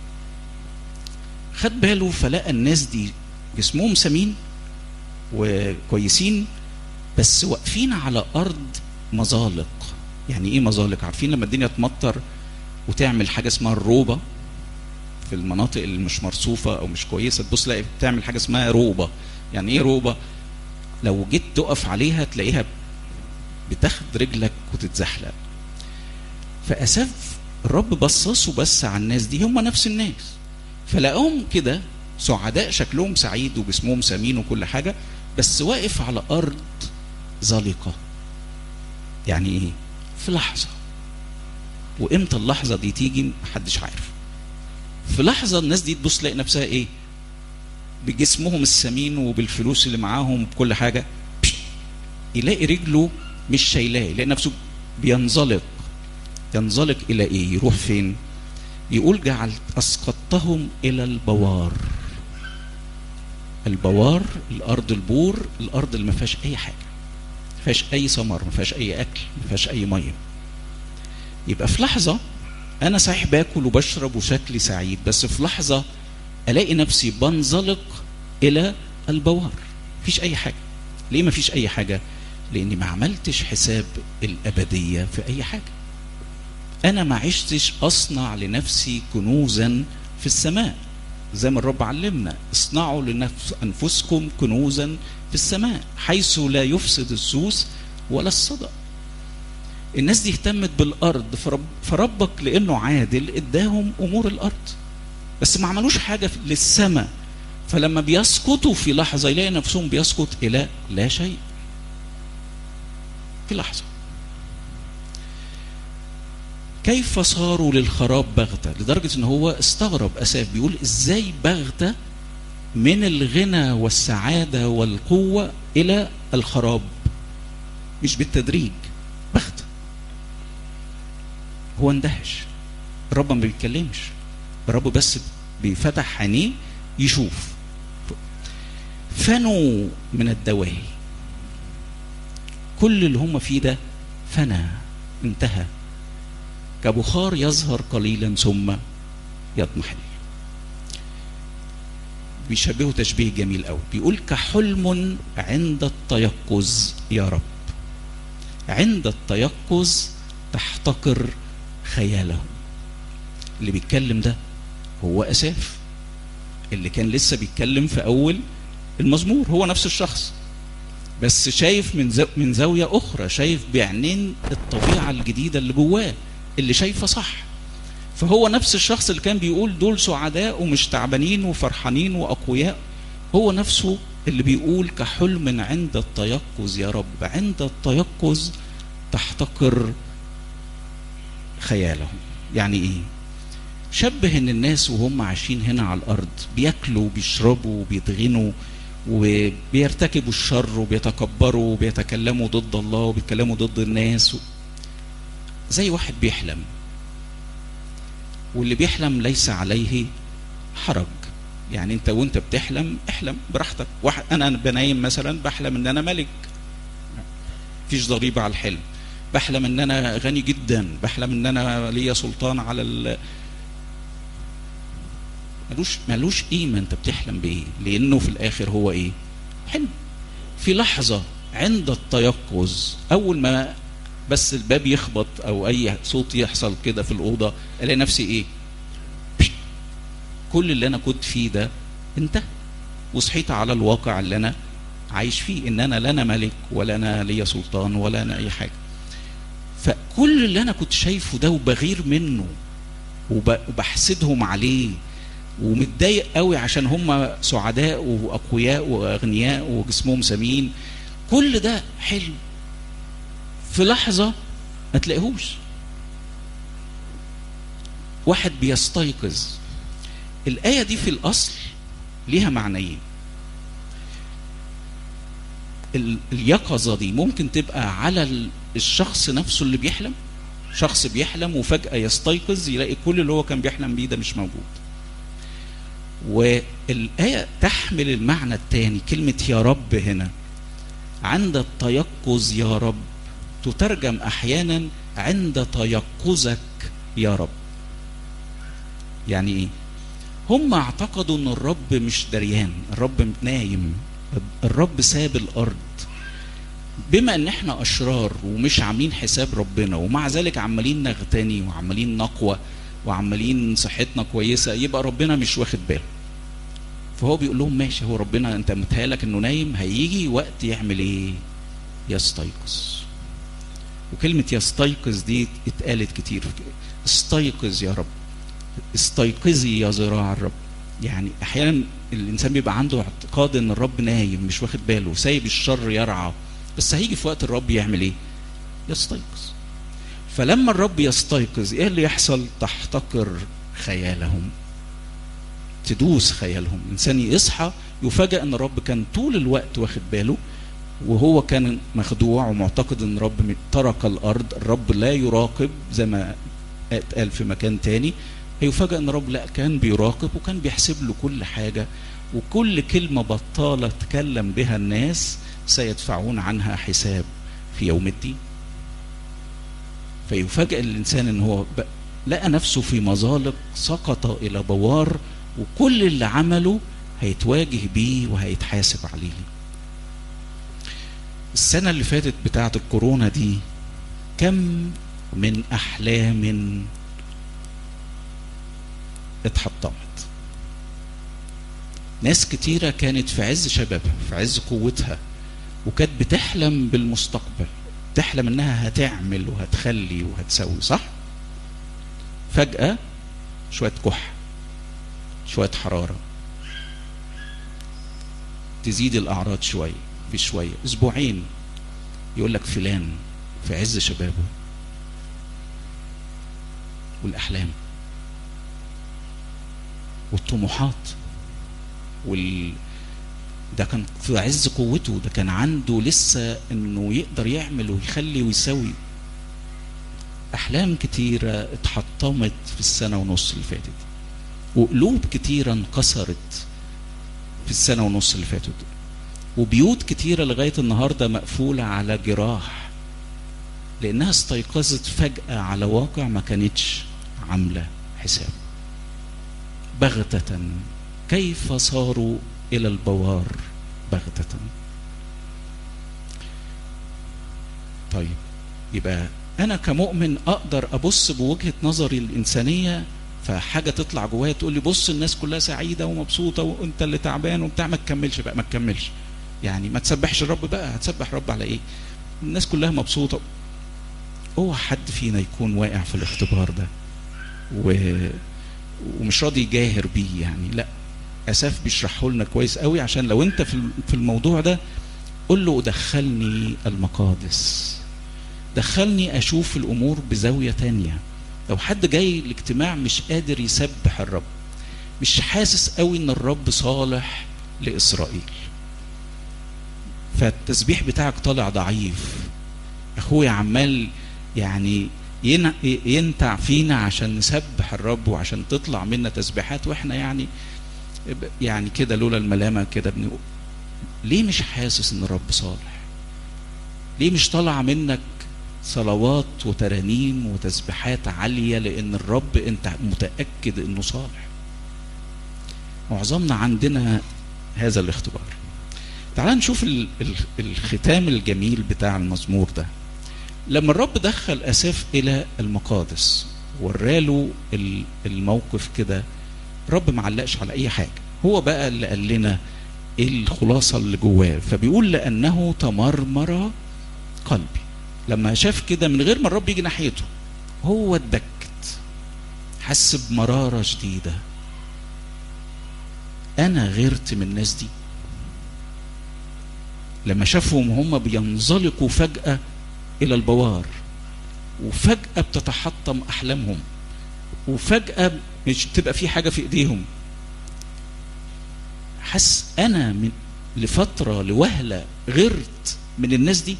خد باله فلقى الناس دي جسمهم سمين وكويسين بس واقفين على أرض مزالق يعني إيه مزالق عارفين لما الدنيا تمطر وتعمل حاجة اسمها الروبة في المناطق اللي مش مرصوفة أو مش كويسة تبص تلاقي بتعمل حاجة اسمها روبة يعني إيه روبة لو جيت تقف عليها تلاقيها بتاخد رجلك وتتزحلق فأسف الرب بصصوا بس على الناس دي هم نفس الناس فلقاهم كده سعداء شكلهم سعيد وجسمهم سمين وكل حاجة بس واقف على أرض زلقة يعني إيه؟ في لحظة وإمتى اللحظة دي تيجي محدش عارف في لحظة الناس دي تبص تلاقي نفسها إيه؟ بجسمهم السمين وبالفلوس اللي معاهم وبكل حاجة يلاقي رجله مش شايلاه يلاقي نفسه بينزلق ينزلق الى ايه يروح فين يقول جعلت اسقطتهم الى البوار البوار الارض البور الارض اللي ما فيهاش اي حاجه ما فيهاش اي ثمر ما فيهاش اي اكل ما فيهاش اي ميه يبقى في لحظه انا صحيح باكل وبشرب وشكلي سعيد بس في لحظه الاقي نفسي بنزلق الى البوار مفيش اي حاجه ليه مفيش اي حاجه لاني ما عملتش حساب الابديه في اي حاجه انا ما عشتش اصنع لنفسي كنوزا في السماء زي ما الرب علمنا اصنعوا لانفسكم كنوزا في السماء حيث لا يفسد السوس ولا الصدأ الناس دي اهتمت بالارض فرب فربك لانه عادل اداهم امور الارض بس ما عملوش حاجه للسماء فلما بيسقطوا في لحظه يلاقي نفسهم بيسقط الى لا شيء في لحظه كيف صاروا للخراب بغتة لدرجة ان هو استغرب اساف بيقول ازاي بغتة من الغنى والسعادة والقوة الى الخراب مش بالتدريج بغتة هو اندهش الرب ما بيتكلمش الرب بس بيفتح عينيه يشوف فنوا من الدواهي كل اللي هم فيه ده فنى انتهى كبخار يظهر قليلا ثم يضمحل بيشبهه تشبيه جميل قوي بيقول كحلم عند التيقظ يا رب عند التيقظ تحتقر خياله اللي بيتكلم ده هو اساف اللي كان لسه بيتكلم في اول المزمور هو نفس الشخص بس شايف من زو من زاويه اخرى شايف بعينين الطبيعه الجديده اللي جواه اللي شايفه صح فهو نفس الشخص اللي كان بيقول دول سعداء ومش تعبانين وفرحانين واقوياء هو نفسه اللي بيقول كحلم عند التيقظ يا رب عند التيقظ تحتقر خيالهم يعني ايه شبه ان الناس وهم عايشين هنا على الارض بياكلوا وبيشربوا وبيتغنوا وبيرتكبوا الشر وبيتكبروا وبيتكلموا ضد الله وبيتكلموا ضد الناس زي واحد بيحلم واللي بيحلم ليس عليه حرج يعني انت وانت بتحلم احلم براحتك واحد انا بنايم مثلا بحلم ان انا ملك مفيش ضريبه على الحلم بحلم ان انا غني جدا بحلم ان انا ليا سلطان على ال... ملوش ملوش قيمه انت بتحلم بايه لانه في الاخر هو ايه حلم في لحظه عند التيقظ اول ما بس الباب يخبط او اي صوت يحصل كده في الاوضه الاقي نفسي ايه كل اللي انا كنت فيه ده انتهى وصحيت على الواقع اللي انا عايش فيه ان انا لا انا ملك ولا انا ليا سلطان ولا انا اي حاجه فكل اللي انا كنت شايفه ده وبغير منه وبحسدهم عليه ومتضايق قوي عشان هم سعداء واقوياء واغنياء وجسمهم سمين كل ده حلم في لحظة ما تلاقيهوش واحد بيستيقظ الآية دي في الأصل ليها معنيين اليقظة دي ممكن تبقى على الشخص نفسه اللي بيحلم شخص بيحلم وفجأة يستيقظ يلاقي كل اللي هو كان بيحلم بيه ده مش موجود والآية تحمل المعنى الثاني كلمة يا رب هنا عند التيقظ يا رب تترجم احيانا عند تيقظك يا رب يعني ايه هم اعتقدوا ان الرب مش دريان الرب نايم الرب ساب الارض بما ان احنا اشرار ومش عاملين حساب ربنا ومع ذلك عمالين نغتني وعمالين نقوى وعمالين صحتنا كويسه يبقى ربنا مش واخد باله فهو بيقول لهم ماشي هو ربنا انت متهيألك انه نايم هيجي وقت يعمل ايه يستيقظ وكلمة يستيقظ دي اتقالت كتير استيقظ يا رب استيقظي يا ذراع الرب يعني احيانا الانسان بيبقى عنده اعتقاد ان الرب نايم مش واخد باله سايب الشر يرعى بس هيجي في وقت الرب يعمل ايه يستيقظ فلما الرب يستيقظ ايه اللي يحصل تحتقر خيالهم تدوس خيالهم الانسان يصحى يفاجئ ان الرب كان طول الوقت واخد باله وهو كان مخدوع ومعتقد ان رب ترك الارض الرب لا يراقب زي ما اتقال في مكان تاني هيفاجئ ان رب لا كان بيراقب وكان بيحسب له كل حاجه وكل كلمه بطاله تكلم بها الناس سيدفعون عنها حساب في يوم الدين فيفاجئ الانسان ان هو لقى نفسه في مزالق سقط الى بوار وكل اللي عمله هيتواجه بيه وهيتحاسب عليه السنه اللي فاتت بتاعه الكورونا دي كم من احلام اتحطمت ناس كتيرة كانت في عز شبابها في عز قوتها وكانت بتحلم بالمستقبل تحلم انها هتعمل وهتخلي وهتسوي صح فجأة شوية كح شوية حرارة تزيد الأعراض شوية بشوية أسبوعين يقول لك فلان في عز شبابه والأحلام والطموحات وال ده كان في عز قوته ده كان عنده لسه انه يقدر يعمل ويخلي ويسوي احلام كتيره اتحطمت في السنه ونص اللي فاتت وقلوب كتيره انكسرت في السنه ونص اللي فاتت وبيوت كتيره لغايه النهارده مقفوله على جراح لانها استيقظت فجاه على واقع ما كانتش عامله حساب بغته كيف صاروا الى البوار بغته طيب يبقى انا كمؤمن اقدر ابص بوجهه نظري الانسانيه فحاجه تطلع جوايا تقول لي بص الناس كلها سعيده ومبسوطه وانت اللي تعبان وبتاع ما تكملش بقى ما تكملش يعني ما تسبحش الرب بقى هتسبح رب على ايه الناس كلها مبسوطه اوعى حد فينا يكون واقع في الاختبار ده و... ومش راضي يجاهر بيه يعني لا اساف بيشرحه لنا كويس قوي عشان لو انت في في الموضوع ده قول له دخلني المقادس دخلني اشوف الامور بزاويه تانية لو حد جاي الاجتماع مش قادر يسبح الرب مش حاسس قوي ان الرب صالح لاسرائيل فالتسبيح بتاعك طالع ضعيف اخويا عمال يعني ينتع فينا عشان نسبح الرب وعشان تطلع منا تسبيحات واحنا يعني يعني كده لولا الملامه كده بنقول ليه مش حاسس ان الرب صالح ليه مش طالع منك صلوات وترانيم وتسبيحات عالية لأن الرب أنت متأكد أنه صالح معظمنا عندنا هذا الاختبار تعال نشوف الختام الجميل بتاع المزمور ده لما الرب دخل أساف إلى المقادس وراله الموقف كده الرب معلقش على أي حاجة هو بقى اللي قال لنا ايه الخلاصة اللي جواه فبيقول لأنه تمرمر قلبي لما شاف كده من غير ما الرب يجي ناحيته هو اتبكت حس بمرارة شديدة أنا غيرت من الناس دي لما شافهم هم بينزلقوا فجأة إلى البوار وفجأة بتتحطم أحلامهم وفجأة مش تبقى في حاجة في إيديهم حس أنا من لفترة لوهلة غيرت من الناس دي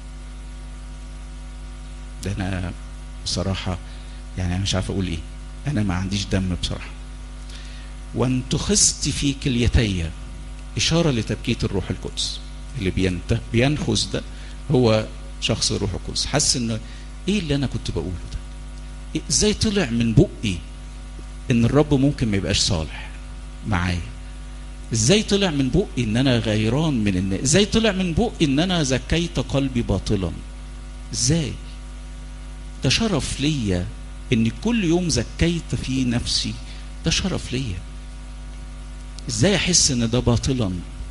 ده انا بصراحه يعني انا مش عارف اقول ايه انا ما عنديش دم بصراحه وانتخست في كليتي اشاره لتبكيت الروح القدس اللي بينت بينخس ده هو شخص الروح القدس حس انه ايه اللي انا كنت بقوله ده إيه ازاي طلع من بقي ان الرب ممكن ما يبقاش صالح معايا ازاي طلع من بقي ان انا غيران من الناس ازاي طلع من بقي ان انا زكيت قلبي باطلا ازاي ده شرف ليا ان كل يوم زكيت في نفسي ده شرف ليا ازاي احس ان ده باطلا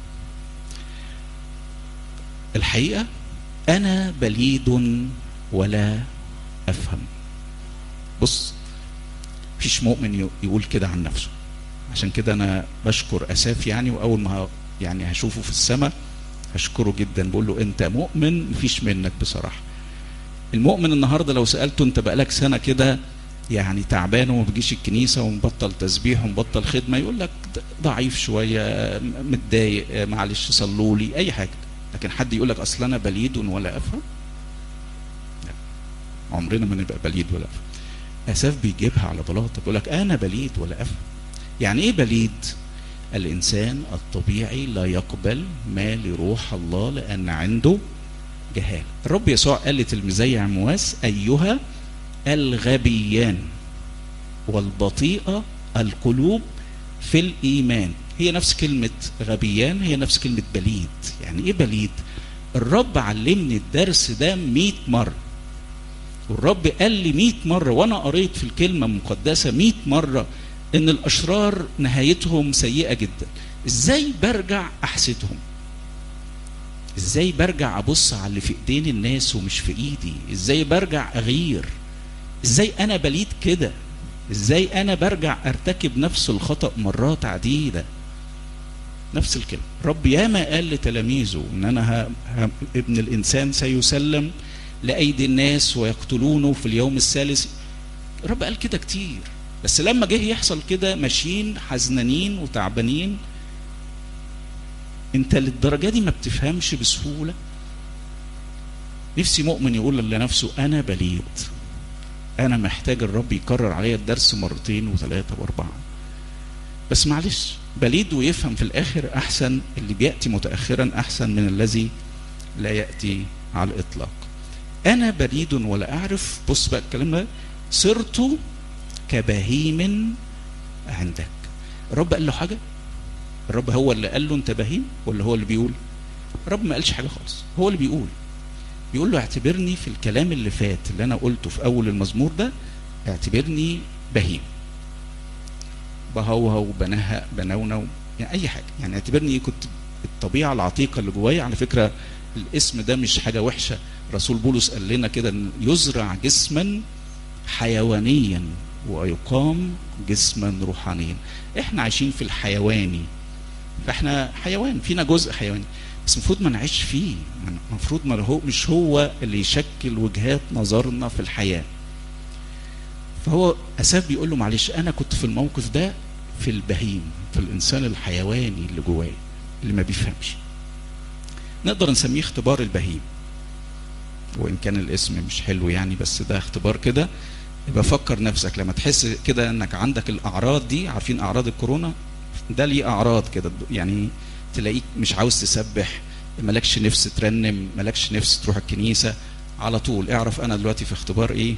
الحقيقه انا بليد ولا افهم بص مفيش مؤمن يقول كده عن نفسه عشان كده انا بشكر اساف يعني واول ما يعني هشوفه في السماء هشكره جدا بقول له انت مؤمن مفيش منك بصراحه المؤمن النهارده لو سالته انت بقالك سنه كده يعني تعبان وما بيجيش الكنيسه ومبطل تسبيح ومبطل خدمه يقول لك ضعيف شويه متضايق معلش صلوا لي اي حاجه لكن حد يقول لك اصل انا بليد ولا افهم لا عمرنا ما نبقى بليد ولا افهم اساف بيجيبها على بلاطه بيقول لك انا بليد ولا افهم يعني ايه بليد الانسان الطبيعي لا يقبل ما لروح الله لان عنده جهاله الرب يسوع قال لتلميذي عمواس ايها الغبيان والبطيئه القلوب في الايمان هي نفس كلمه غبيان هي نفس كلمه بليد يعني ايه بليد الرب علمني الدرس ده 100 مره والرب قال لي 100 مره وانا قريت في الكلمه المقدسه 100 مره ان الاشرار نهايتهم سيئه جدا ازاي برجع احسدهم ازاي برجع ابص على اللي في ايدين الناس ومش في ايدي ازاي برجع اغير ازاي انا بليد كده ازاي انا برجع ارتكب نفس الخطا مرات عديده نفس الكلمه رب ياما قال لتلاميذه ان انا ه... ه... ابن الانسان سيسلم لايدي الناس ويقتلونه في اليوم الثالث رب قال كده كتير بس لما جه يحصل كده ماشيين حزنانين وتعبانين انت للدرجه دي ما بتفهمش بسهوله نفسي مؤمن يقول لنفسه انا بليد انا محتاج الرب يكرر عليا الدرس مرتين وثلاثه واربعه بس معلش بليد ويفهم في الاخر احسن اللي بياتي متاخرا احسن من الذي لا ياتي على الاطلاق انا بليد ولا اعرف بص بقى الكلام ده صرت كبهيم عندك الرب قال له حاجه الرب هو اللي قال له انت بهيم ولا هو اللي بيقول الرب ما قالش حاجه خالص هو اللي بيقول بيقول له اعتبرني في الكلام اللي فات اللي انا قلته في اول المزمور ده اعتبرني بهيم بهوهو بنهق بنونو يعني اي حاجه يعني اعتبرني كنت الطبيعه العتيقه اللي جوايا على فكره الاسم ده مش حاجه وحشه رسول بولس قال لنا كده ان يزرع جسما حيوانيا ويقام جسما روحانيا احنا عايشين في الحيواني فاحنا حيوان فينا جزء حيواني بس المفروض ما نعيش فيه المفروض ما هو مش هو اللي يشكل وجهات نظرنا في الحياه فهو اساف بيقول له معلش انا كنت في الموقف ده في البهيم في الانسان الحيواني اللي جوايا اللي ما بيفهمش نقدر نسميه اختبار البهيم وان كان الاسم مش حلو يعني بس ده اختبار كده يبقى فكر نفسك لما تحس كده انك عندك الاعراض دي عارفين اعراض الكورونا ده ليه اعراض كده يعني تلاقيك مش عاوز تسبح مالكش نفس ترنم مالكش نفس تروح الكنيسه على طول اعرف انا دلوقتي في اختبار ايه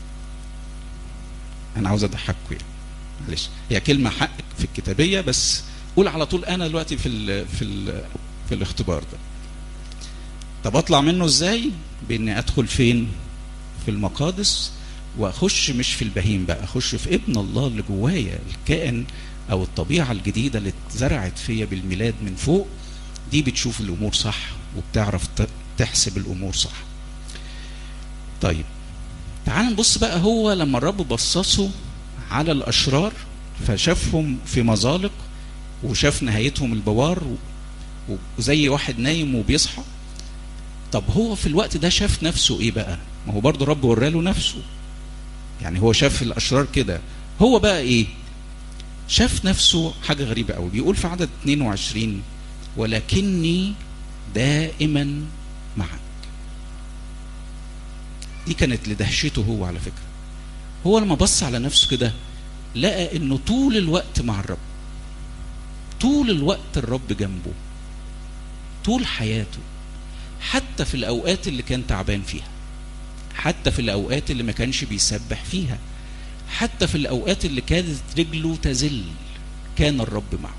انا عاوز اضحككم يعني معلش هي كلمه حق في الكتابيه بس قول على طول انا دلوقتي في ال في ال في الاختبار ده طب اطلع منه ازاي باني ادخل فين في المقادس واخش مش في البهيم بقى اخش في ابن الله اللي جوايا الكائن او الطبيعه الجديده اللي اتزرعت فيا بالميلاد من فوق دي بتشوف الامور صح وبتعرف تحسب الامور صح طيب تعال نبص بقى هو لما الرب بصصه على الاشرار فشافهم في مزالق وشاف نهايتهم البوار وزي واحد نايم وبيصحى طب هو في الوقت ده شاف نفسه ايه بقى ما هو برضه الرب وراله نفسه يعني هو شاف الاشرار كده هو بقى ايه شاف نفسه حاجه غريبه قوي بيقول في عدد 22 ولكني دائما معك دي كانت لدهشته هو على فكره هو لما بص على نفسه كده لقى انه طول الوقت مع الرب طول الوقت الرب جنبه طول حياته حتى في الاوقات اللي كان تعبان فيها حتى في الاوقات اللي ما كانش بيسبح فيها حتى في الاوقات اللي كانت رجله تزل كان الرب معه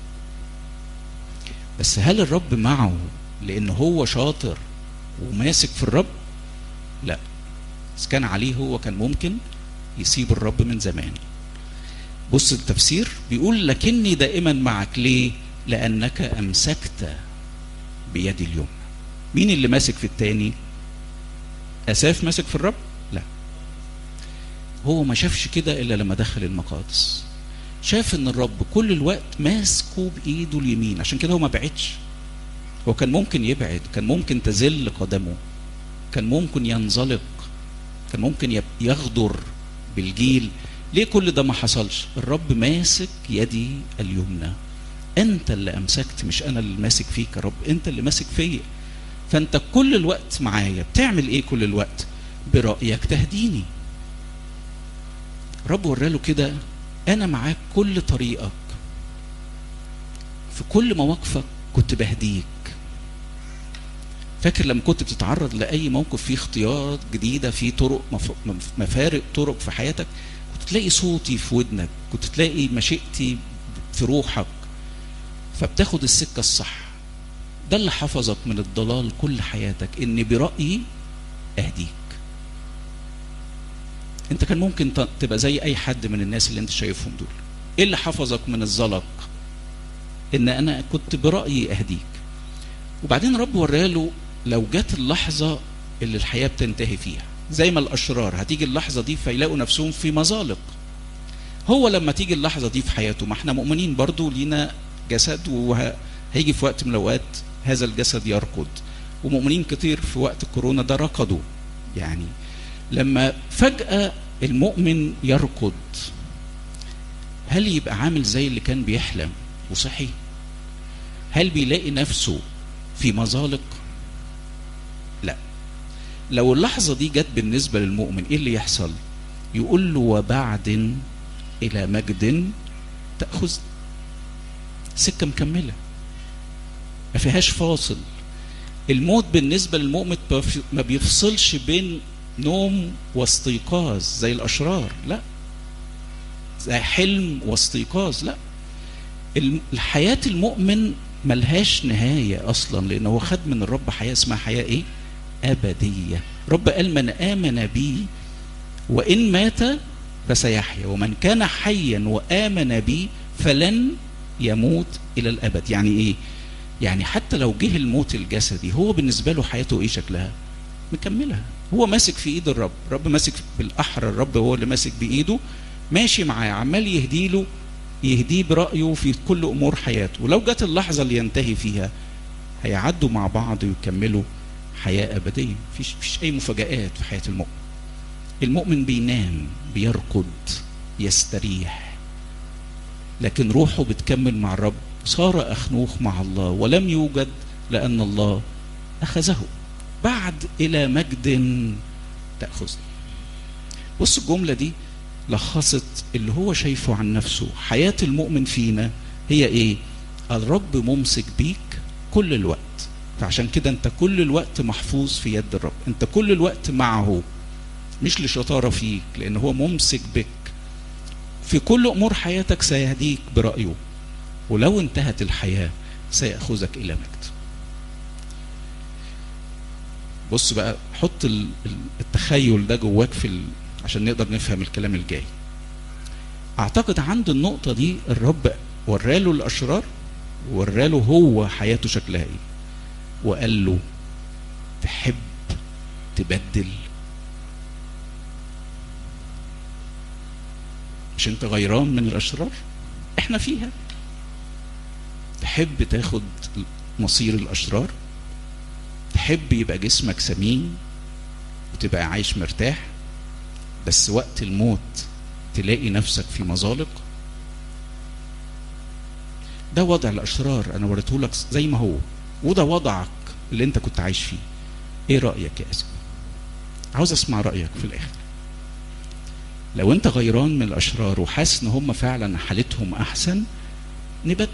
بس هل الرب معه لان هو شاطر وماسك في الرب لا بس كان عليه هو كان ممكن يسيب الرب من زمان بص التفسير بيقول لكني دائما معك ليه لانك امسكت بيدي اليمنى مين اللي ماسك في التاني اساف ماسك في الرب لا هو ما شافش كده الا لما دخل المقادس شاف ان الرب كل الوقت ماسكه بايده اليمين عشان كده هو ما بعدش هو كان ممكن يبعد كان ممكن تزل قدمه كان ممكن ينزلق كان ممكن يغدر بالجيل ليه كل ده ما حصلش الرب ماسك يدي اليمنى انت اللي امسكت مش انا اللي ماسك فيك يا رب انت اللي ماسك فيا فانت كل الوقت معايا بتعمل ايه كل الوقت برايك تهديني رب وراله كده انا معاك كل طريقك في كل مواقفك كنت بهديك فاكر لما كنت بتتعرض لاي موقف فيه اختيارات جديده فيه طرق مفارق طرق في حياتك كنت تلاقي صوتي في ودنك كنت تلاقي مشيئتي في روحك فبتاخد السكه الصح ده اللي حفظك من الضلال كل حياتك ان برايي اهديك انت كان ممكن تبقى زي اي حد من الناس اللي انت شايفهم دول ايه اللي حفظك من الزلق ان انا كنت برايي اهديك وبعدين رب وراله لو جت اللحظه اللي الحياه بتنتهي فيها زي ما الاشرار هتيجي اللحظه دي فيلاقوا نفسهم في مزالق هو لما تيجي اللحظه دي في حياته ما احنا مؤمنين برضو لينا جسد وهيجي في وقت من الاوقات هذا الجسد يركض ومؤمنين كتير في وقت الكورونا ده ركضوا يعني لما فجأة المؤمن يركض هل يبقى عامل زي اللي كان بيحلم وصحي هل بيلاقي نفسه في مزالق لا لو اللحظة دي جت بالنسبة للمؤمن ايه اللي يحصل يقول له وبعد الى مجد تأخذ سكة مكملة ما فيهاش فاصل الموت بالنسبة للمؤمن ما بيفصلش بين نوم واستيقاظ زي الأشرار لا زي حلم واستيقاظ لا الحياة المؤمن ملهاش نهاية أصلا لأنه هو خد من الرب حياة اسمها حياة إيه؟ أبدية رب قال من آمن بي وإن مات فسيحيا ومن كان حيا وآمن بي فلن يموت إلى الأبد يعني إيه؟ يعني حتى لو جه الموت الجسدي هو بالنسبة له حياته إيه شكلها؟ مكملها هو ماسك في ايد الرب الرب ماسك بالاحرى الرب هو اللي ماسك بايده ماشي معاه عمال يهدي له يهديه برايه في كل امور حياته ولو جت اللحظه اللي ينتهي فيها هيعدوا مع بعض ويكملوا حياه ابديه مفيش مفيش اي مفاجات في حياه المؤمن المؤمن بينام بيرقد يستريح لكن روحه بتكمل مع الرب صار اخنوخ مع الله ولم يوجد لان الله اخذه بعد الى مجد تاخذني بص الجمله دي لخصت اللي هو شايفه عن نفسه حياه المؤمن فينا هي ايه الرب ممسك بيك كل الوقت فعشان كده انت كل الوقت محفوظ في يد الرب انت كل الوقت معه مش لشطاره فيك لان هو ممسك بك في كل امور حياتك سيهديك برايه ولو انتهت الحياه سياخذك الى مجد بص بقى حط التخيل ده جواك في ال... عشان نقدر نفهم الكلام الجاي اعتقد عند النقطة دي الرب وراله الاشرار وراله هو حياته شكلها ايه وقال له تحب تبدل مش انت غيران من الاشرار احنا فيها تحب تاخد مصير الاشرار تحب يبقى جسمك سمين وتبقى عايش مرتاح بس وقت الموت تلاقي نفسك في مزالق ده وضع الاشرار انا وريته لك زي ما هو وده وضعك اللي انت كنت عايش فيه ايه رايك يا اسم عاوز اسمع رايك في الاخر لو انت غيران من الاشرار وحاسس ان هم فعلا حالتهم احسن نبدل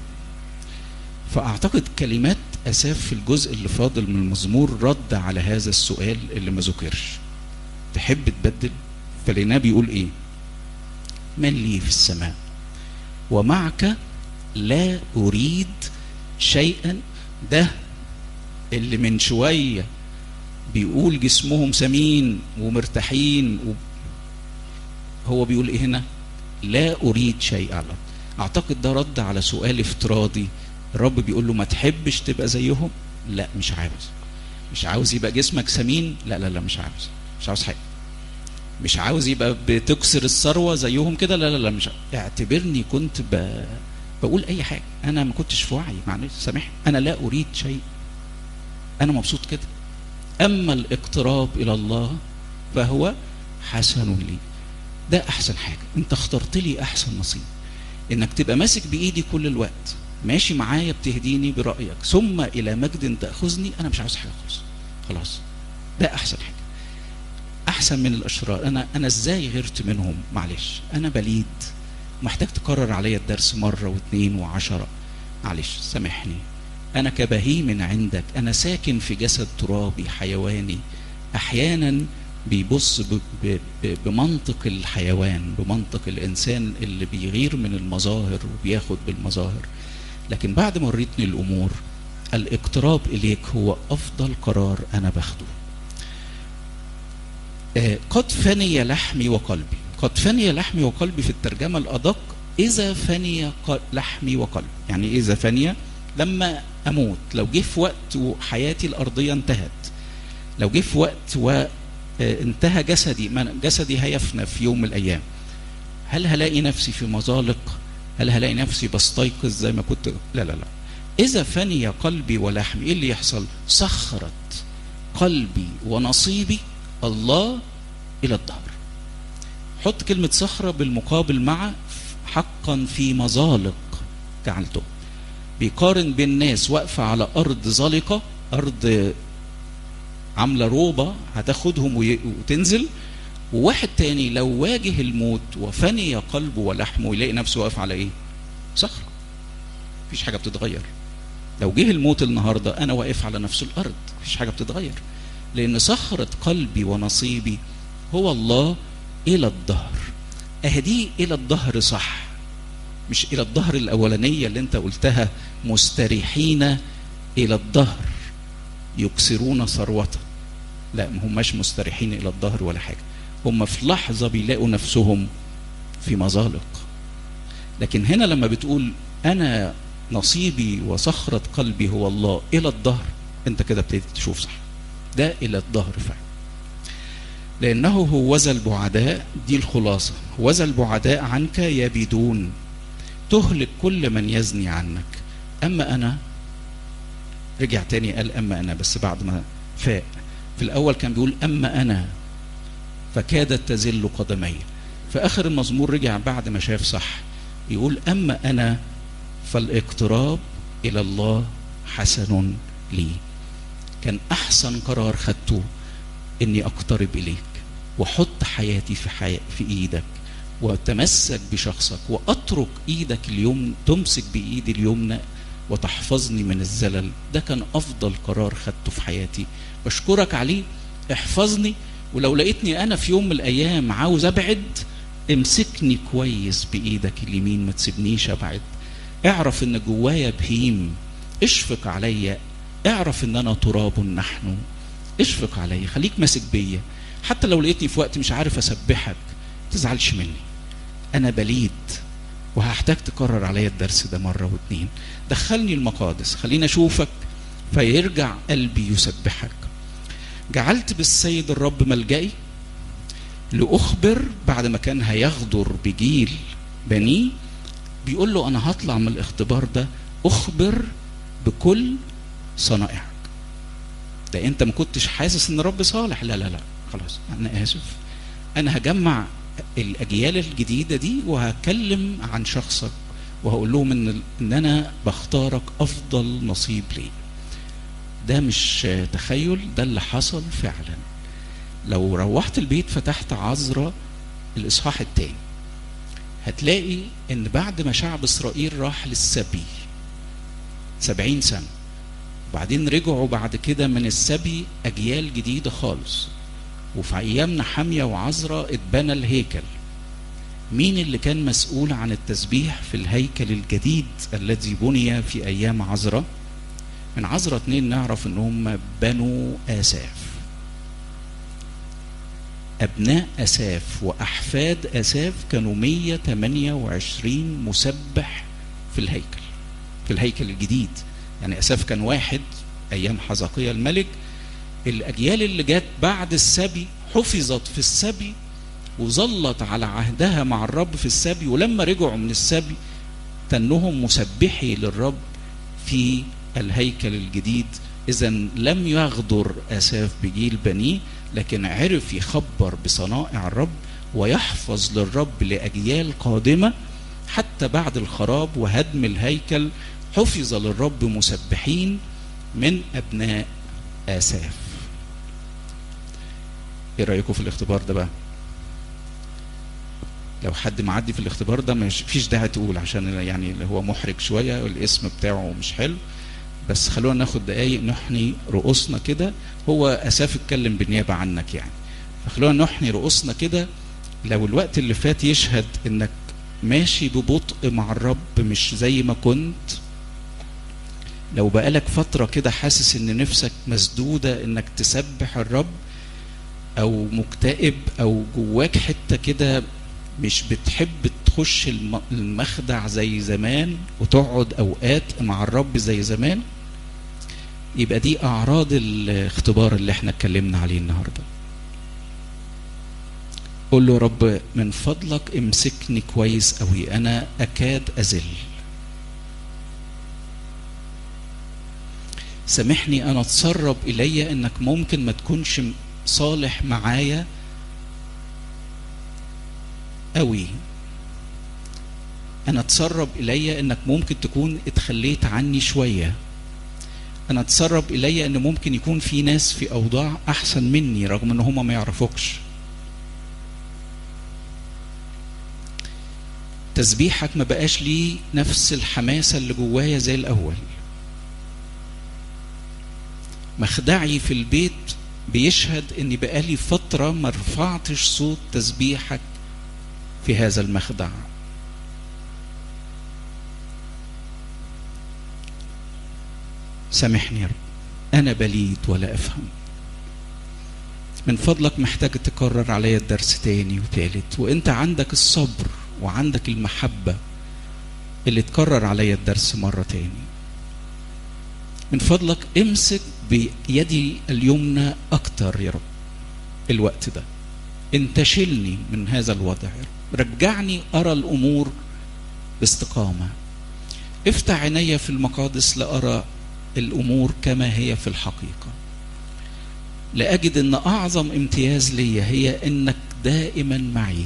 فاعتقد كلمات اساف في الجزء اللي فاضل من المزمور رد على هذا السؤال اللي ما ذكرش تحب تبدل فلقيناه بيقول ايه من لي في السماء ومعك لا اريد شيئا ده اللي من شويه بيقول جسمهم سمين ومرتاحين و... هو بيقول ايه هنا لا اريد شيئا اعتقد ده رد على سؤال افتراضي الرب بيقول له ما تحبش تبقى زيهم لا مش عاوز مش عاوز يبقى جسمك سمين لا لا لا مش عاوز مش عاوز حاجه مش عاوز يبقى بتكسر الثروه زيهم كده لا لا لا مش اعتبرني كنت ب... بقول اي حاجه انا ما كنتش في وعي معلش سامحني انا لا اريد شيء انا مبسوط كده اما الاقتراب الى الله فهو حسن لي ده احسن حاجه انت اخترت لي احسن نصيب انك تبقى ماسك بايدي كل الوقت ماشي معايا بتهديني برايك ثم الى مجد تاخذني انا مش عاوز حاجه خالص خلاص ده احسن حاجه احسن من الاشرار انا انا ازاي غيرت منهم معلش انا بليد محتاج تكرر عليا الدرس مره واثنين وعشرة معلش سامحني انا كبهيم عندك انا ساكن في جسد ترابي حيواني احيانا بيبص ب- ب- ب- بمنطق الحيوان بمنطق الانسان اللي بيغير من المظاهر وبياخد بالمظاهر لكن بعد ما وريتني الامور الاقتراب اليك هو افضل قرار انا باخده آه، قد فني لحمي وقلبي قد فني لحمي وقلبي في الترجمة الأدق إذا فني ق- لحمي وقلبي يعني إيه إذا فني لما أموت لو جه في وقت وحياتي الأرضية انتهت لو جه في وقت وانتهى جسدي ما أنا- جسدي هيفنى في يوم من الأيام هل هلاقي نفسي في مزالق هل هلاقي نفسي بستيقظ زي ما كنت لا لا لا إذا فني قلبي ولحمي إيه اللي يحصل صخرت قلبي ونصيبي الله إلى الدهر حط كلمة صخرة بالمقابل مع حقا في مزالق جعلته بيقارن بين ناس واقفة على أرض زلقة أرض عاملة روبة هتاخدهم وي- وتنزل وواحد تاني لو واجه الموت وفني قلبه ولحمه يلاقي نفسه واقف على ايه؟ صخرة مفيش حاجة بتتغير لو جه الموت النهاردة أنا واقف على نفس الأرض مفيش حاجة بتتغير لأن صخرة قلبي ونصيبي هو الله إلى الدهر أهديه إلى الدهر صح مش إلى الدهر الأولانية اللي أنت قلتها مستريحين إلى الدهر يكسرون ثروة لا ما هماش مستريحين إلى الدهر ولا حاجة هم في لحظة بيلاقوا نفسهم في مزالق لكن هنا لما بتقول أنا نصيبي وصخرة قلبي هو الله إلى الدهر أنت كده ابتديت تشوف صح ده إلى الدهر فعلا لأنه هو ذا البعداء دي الخلاصة وذا البعداء عنك يبيدون تهلك كل من يزني عنك أما أنا رجع تاني قال أما أنا بس بعد ما فاق في الأول كان بيقول أما أنا فكادت تزل قدمي في آخر المزمور رجع بعد ما شاف صح يقول أما أنا فالاقتراب إلى الله حسن لي كان أحسن قرار خدته إني أقترب إليك وأحط حياتي في, حي... في إيدك وأتمسك بشخصك وأترك إيدك اليوم تمسك بإيدي اليمنى وتحفظني من الزلل ده كان أفضل قرار خدته في حياتي بشكرك عليه احفظني ولو لقيتني أنا في يوم من الأيام عاوز أبعد امسكني كويس بإيدك اليمين ما تسيبنيش أبعد اعرف ان جوايا بهيم اشفق عليا اعرف ان انا تراب نحن اشفق عليا خليك ماسك بيا حتى لو لقيتني في وقت مش عارف اسبحك تزعلش مني انا بليد وهحتاج تكرر عليا الدرس ده مره واتنين دخلني المقادس خليني اشوفك فيرجع قلبي يسبحك جعلت بالسيد الرب ملجئي لاخبر بعد ما كان هيغدر بجيل بنيه بيقول له انا هطلع من الاختبار ده اخبر بكل صنائعك ده انت ما كنتش حاسس ان رب صالح لا لا لا خلاص انا اسف انا هجمع الاجيال الجديده دي وهكلم عن شخصك وهقول لهم ان ان انا بختارك افضل نصيب لي ده مش تخيل ده اللي حصل فعلا لو روحت البيت فتحت عذراء الاصحاح الثاني هتلاقي ان بعد ما شعب اسرائيل راح للسبي سبعين سنة وبعدين رجعوا بعد كده من السبي اجيال جديدة خالص وفي ايامنا حامية وعزرة اتبنى الهيكل مين اللي كان مسؤول عن التسبيح في الهيكل الجديد الذي بني في ايام عزرة من عزرة اتنين نعرف ان هم بنو اساف أبناء أساف وأحفاد أساف كانوا 128 مسبح في الهيكل في الهيكل الجديد يعني أساف كان واحد أيام حزقية الملك الأجيال اللي جت بعد السبي حفظت في السبي وظلت على عهدها مع الرب في السبي ولما رجعوا من السبي تنهم مسبحي للرب في الهيكل الجديد إذا لم يغدر أساف بجيل بنيه لكن عرف يخبر بصنائع الرب ويحفظ للرب لأجيال قادمة حتى بعد الخراب وهدم الهيكل حفظ للرب مسبحين من ابناء اساف ايه رايكم في الاختبار ده بقى لو حد معدي في الاختبار ده مش فيش داعي تقول عشان يعني هو محرج شويه الاسم بتاعه مش حلو بس خلونا ناخد دقايق نحني رؤوسنا كده هو اساف اتكلم بالنيابه عنك يعني فخلونا نحني رؤوسنا كده لو الوقت اللي فات يشهد انك ماشي ببطء مع الرب مش زي ما كنت لو بقالك فترة كده حاسس ان نفسك مسدودة انك تسبح الرب او مكتئب او جواك حتة كده مش بتحب تخش المخدع زي زمان وتقعد اوقات مع الرب زي زمان يبقى دي اعراض الاختبار اللي احنا اتكلمنا عليه النهارده قول له يا رب من فضلك امسكني كويس قوي انا اكاد ازل سامحني انا اتسرب الي انك ممكن ما تكونش صالح معايا قوي انا اتسرب الي انك ممكن تكون اتخليت عني شويه انا اتسرب الي ان ممكن يكون في ناس في اوضاع احسن مني رغم ان هم ما يعرفوكش تسبيحك ما بقاش ليه نفس الحماسه اللي جوايا زي الاول مخدعي في البيت بيشهد اني بقالي فتره ما رفعتش صوت تسبيحك في هذا المخدع سامحني يا رب انا بليد ولا افهم من فضلك محتاج تكرر عليا الدرس تاني وتالت وانت عندك الصبر وعندك المحبة اللي تكرر عليا الدرس مرة تاني من فضلك امسك بيدي اليمنى اكتر يا رب الوقت ده انتشلني من هذا الوضع يا رب رجعني ارى الامور باستقامة افتح عيني في المقادس لارى الامور كما هي في الحقيقة لاجد ان اعظم امتياز لي هي انك دائما معي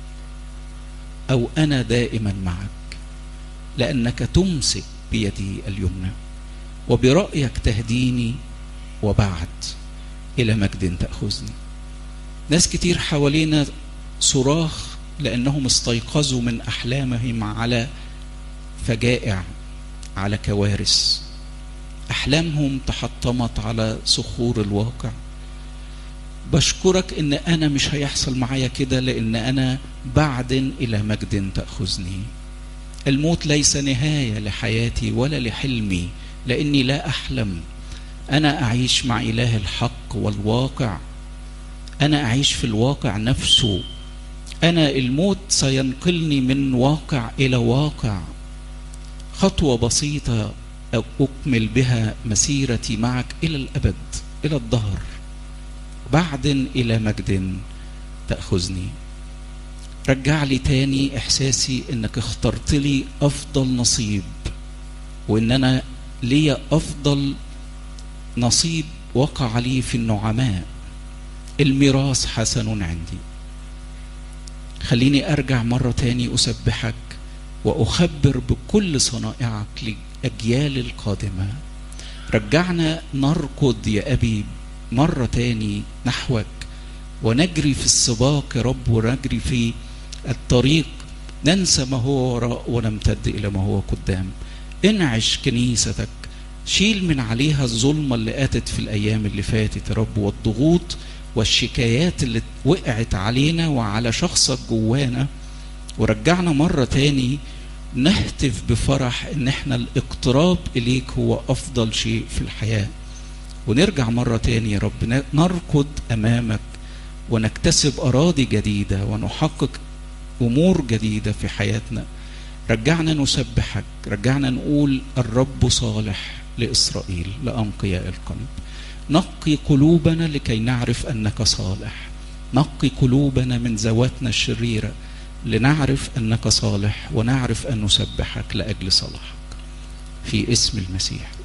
او انا دائما معك لانك تمسك بيدي اليمنى وبرايك تهديني وبعد الى مجد تاخذني ناس كتير حوالينا صراخ لانهم استيقظوا من احلامهم على فجائع على كوارث احلامهم تحطمت على صخور الواقع بشكرك ان انا مش هيحصل معايا كده لان انا بعد الى مجد تاخذني الموت ليس نهايه لحياتي ولا لحلمي لاني لا احلم انا اعيش مع اله الحق والواقع انا اعيش في الواقع نفسه انا الموت سينقلني من واقع الى واقع خطوه بسيطه اكمل بها مسيرتي معك الى الابد الى الدهر بعد الى مجد تاخذني رجع لي تاني احساسي انك اخترت لي افضل نصيب وان انا ليا افضل نصيب وقع لي في النعماء الميراث حسن عندي خليني ارجع مره تاني اسبحك واخبر بكل صنائعك لاجيال القادمه رجعنا نركض يا ابي مرة تاني نحوك ونجري في السباق يا رب ونجري في الطريق ننسى ما هو وراء ونمتد إلى ما هو قدام انعش كنيستك شيل من عليها الظلمة اللي آتت في الأيام اللي فاتت يا رب والضغوط والشكايات اللي وقعت علينا وعلى شخصك جوانا ورجعنا مرة تاني نهتف بفرح ان احنا الاقتراب اليك هو افضل شيء في الحياه ونرجع مرة تاني يا رب نركض أمامك ونكتسب أراضي جديدة ونحقق أمور جديدة في حياتنا رجعنا نسبحك رجعنا نقول الرب صالح لإسرائيل لأنقياء القلب نقي قلوبنا لكي نعرف أنك صالح نقي قلوبنا من ذواتنا الشريرة لنعرف أنك صالح ونعرف أن نسبحك لأجل صلاحك في اسم المسيح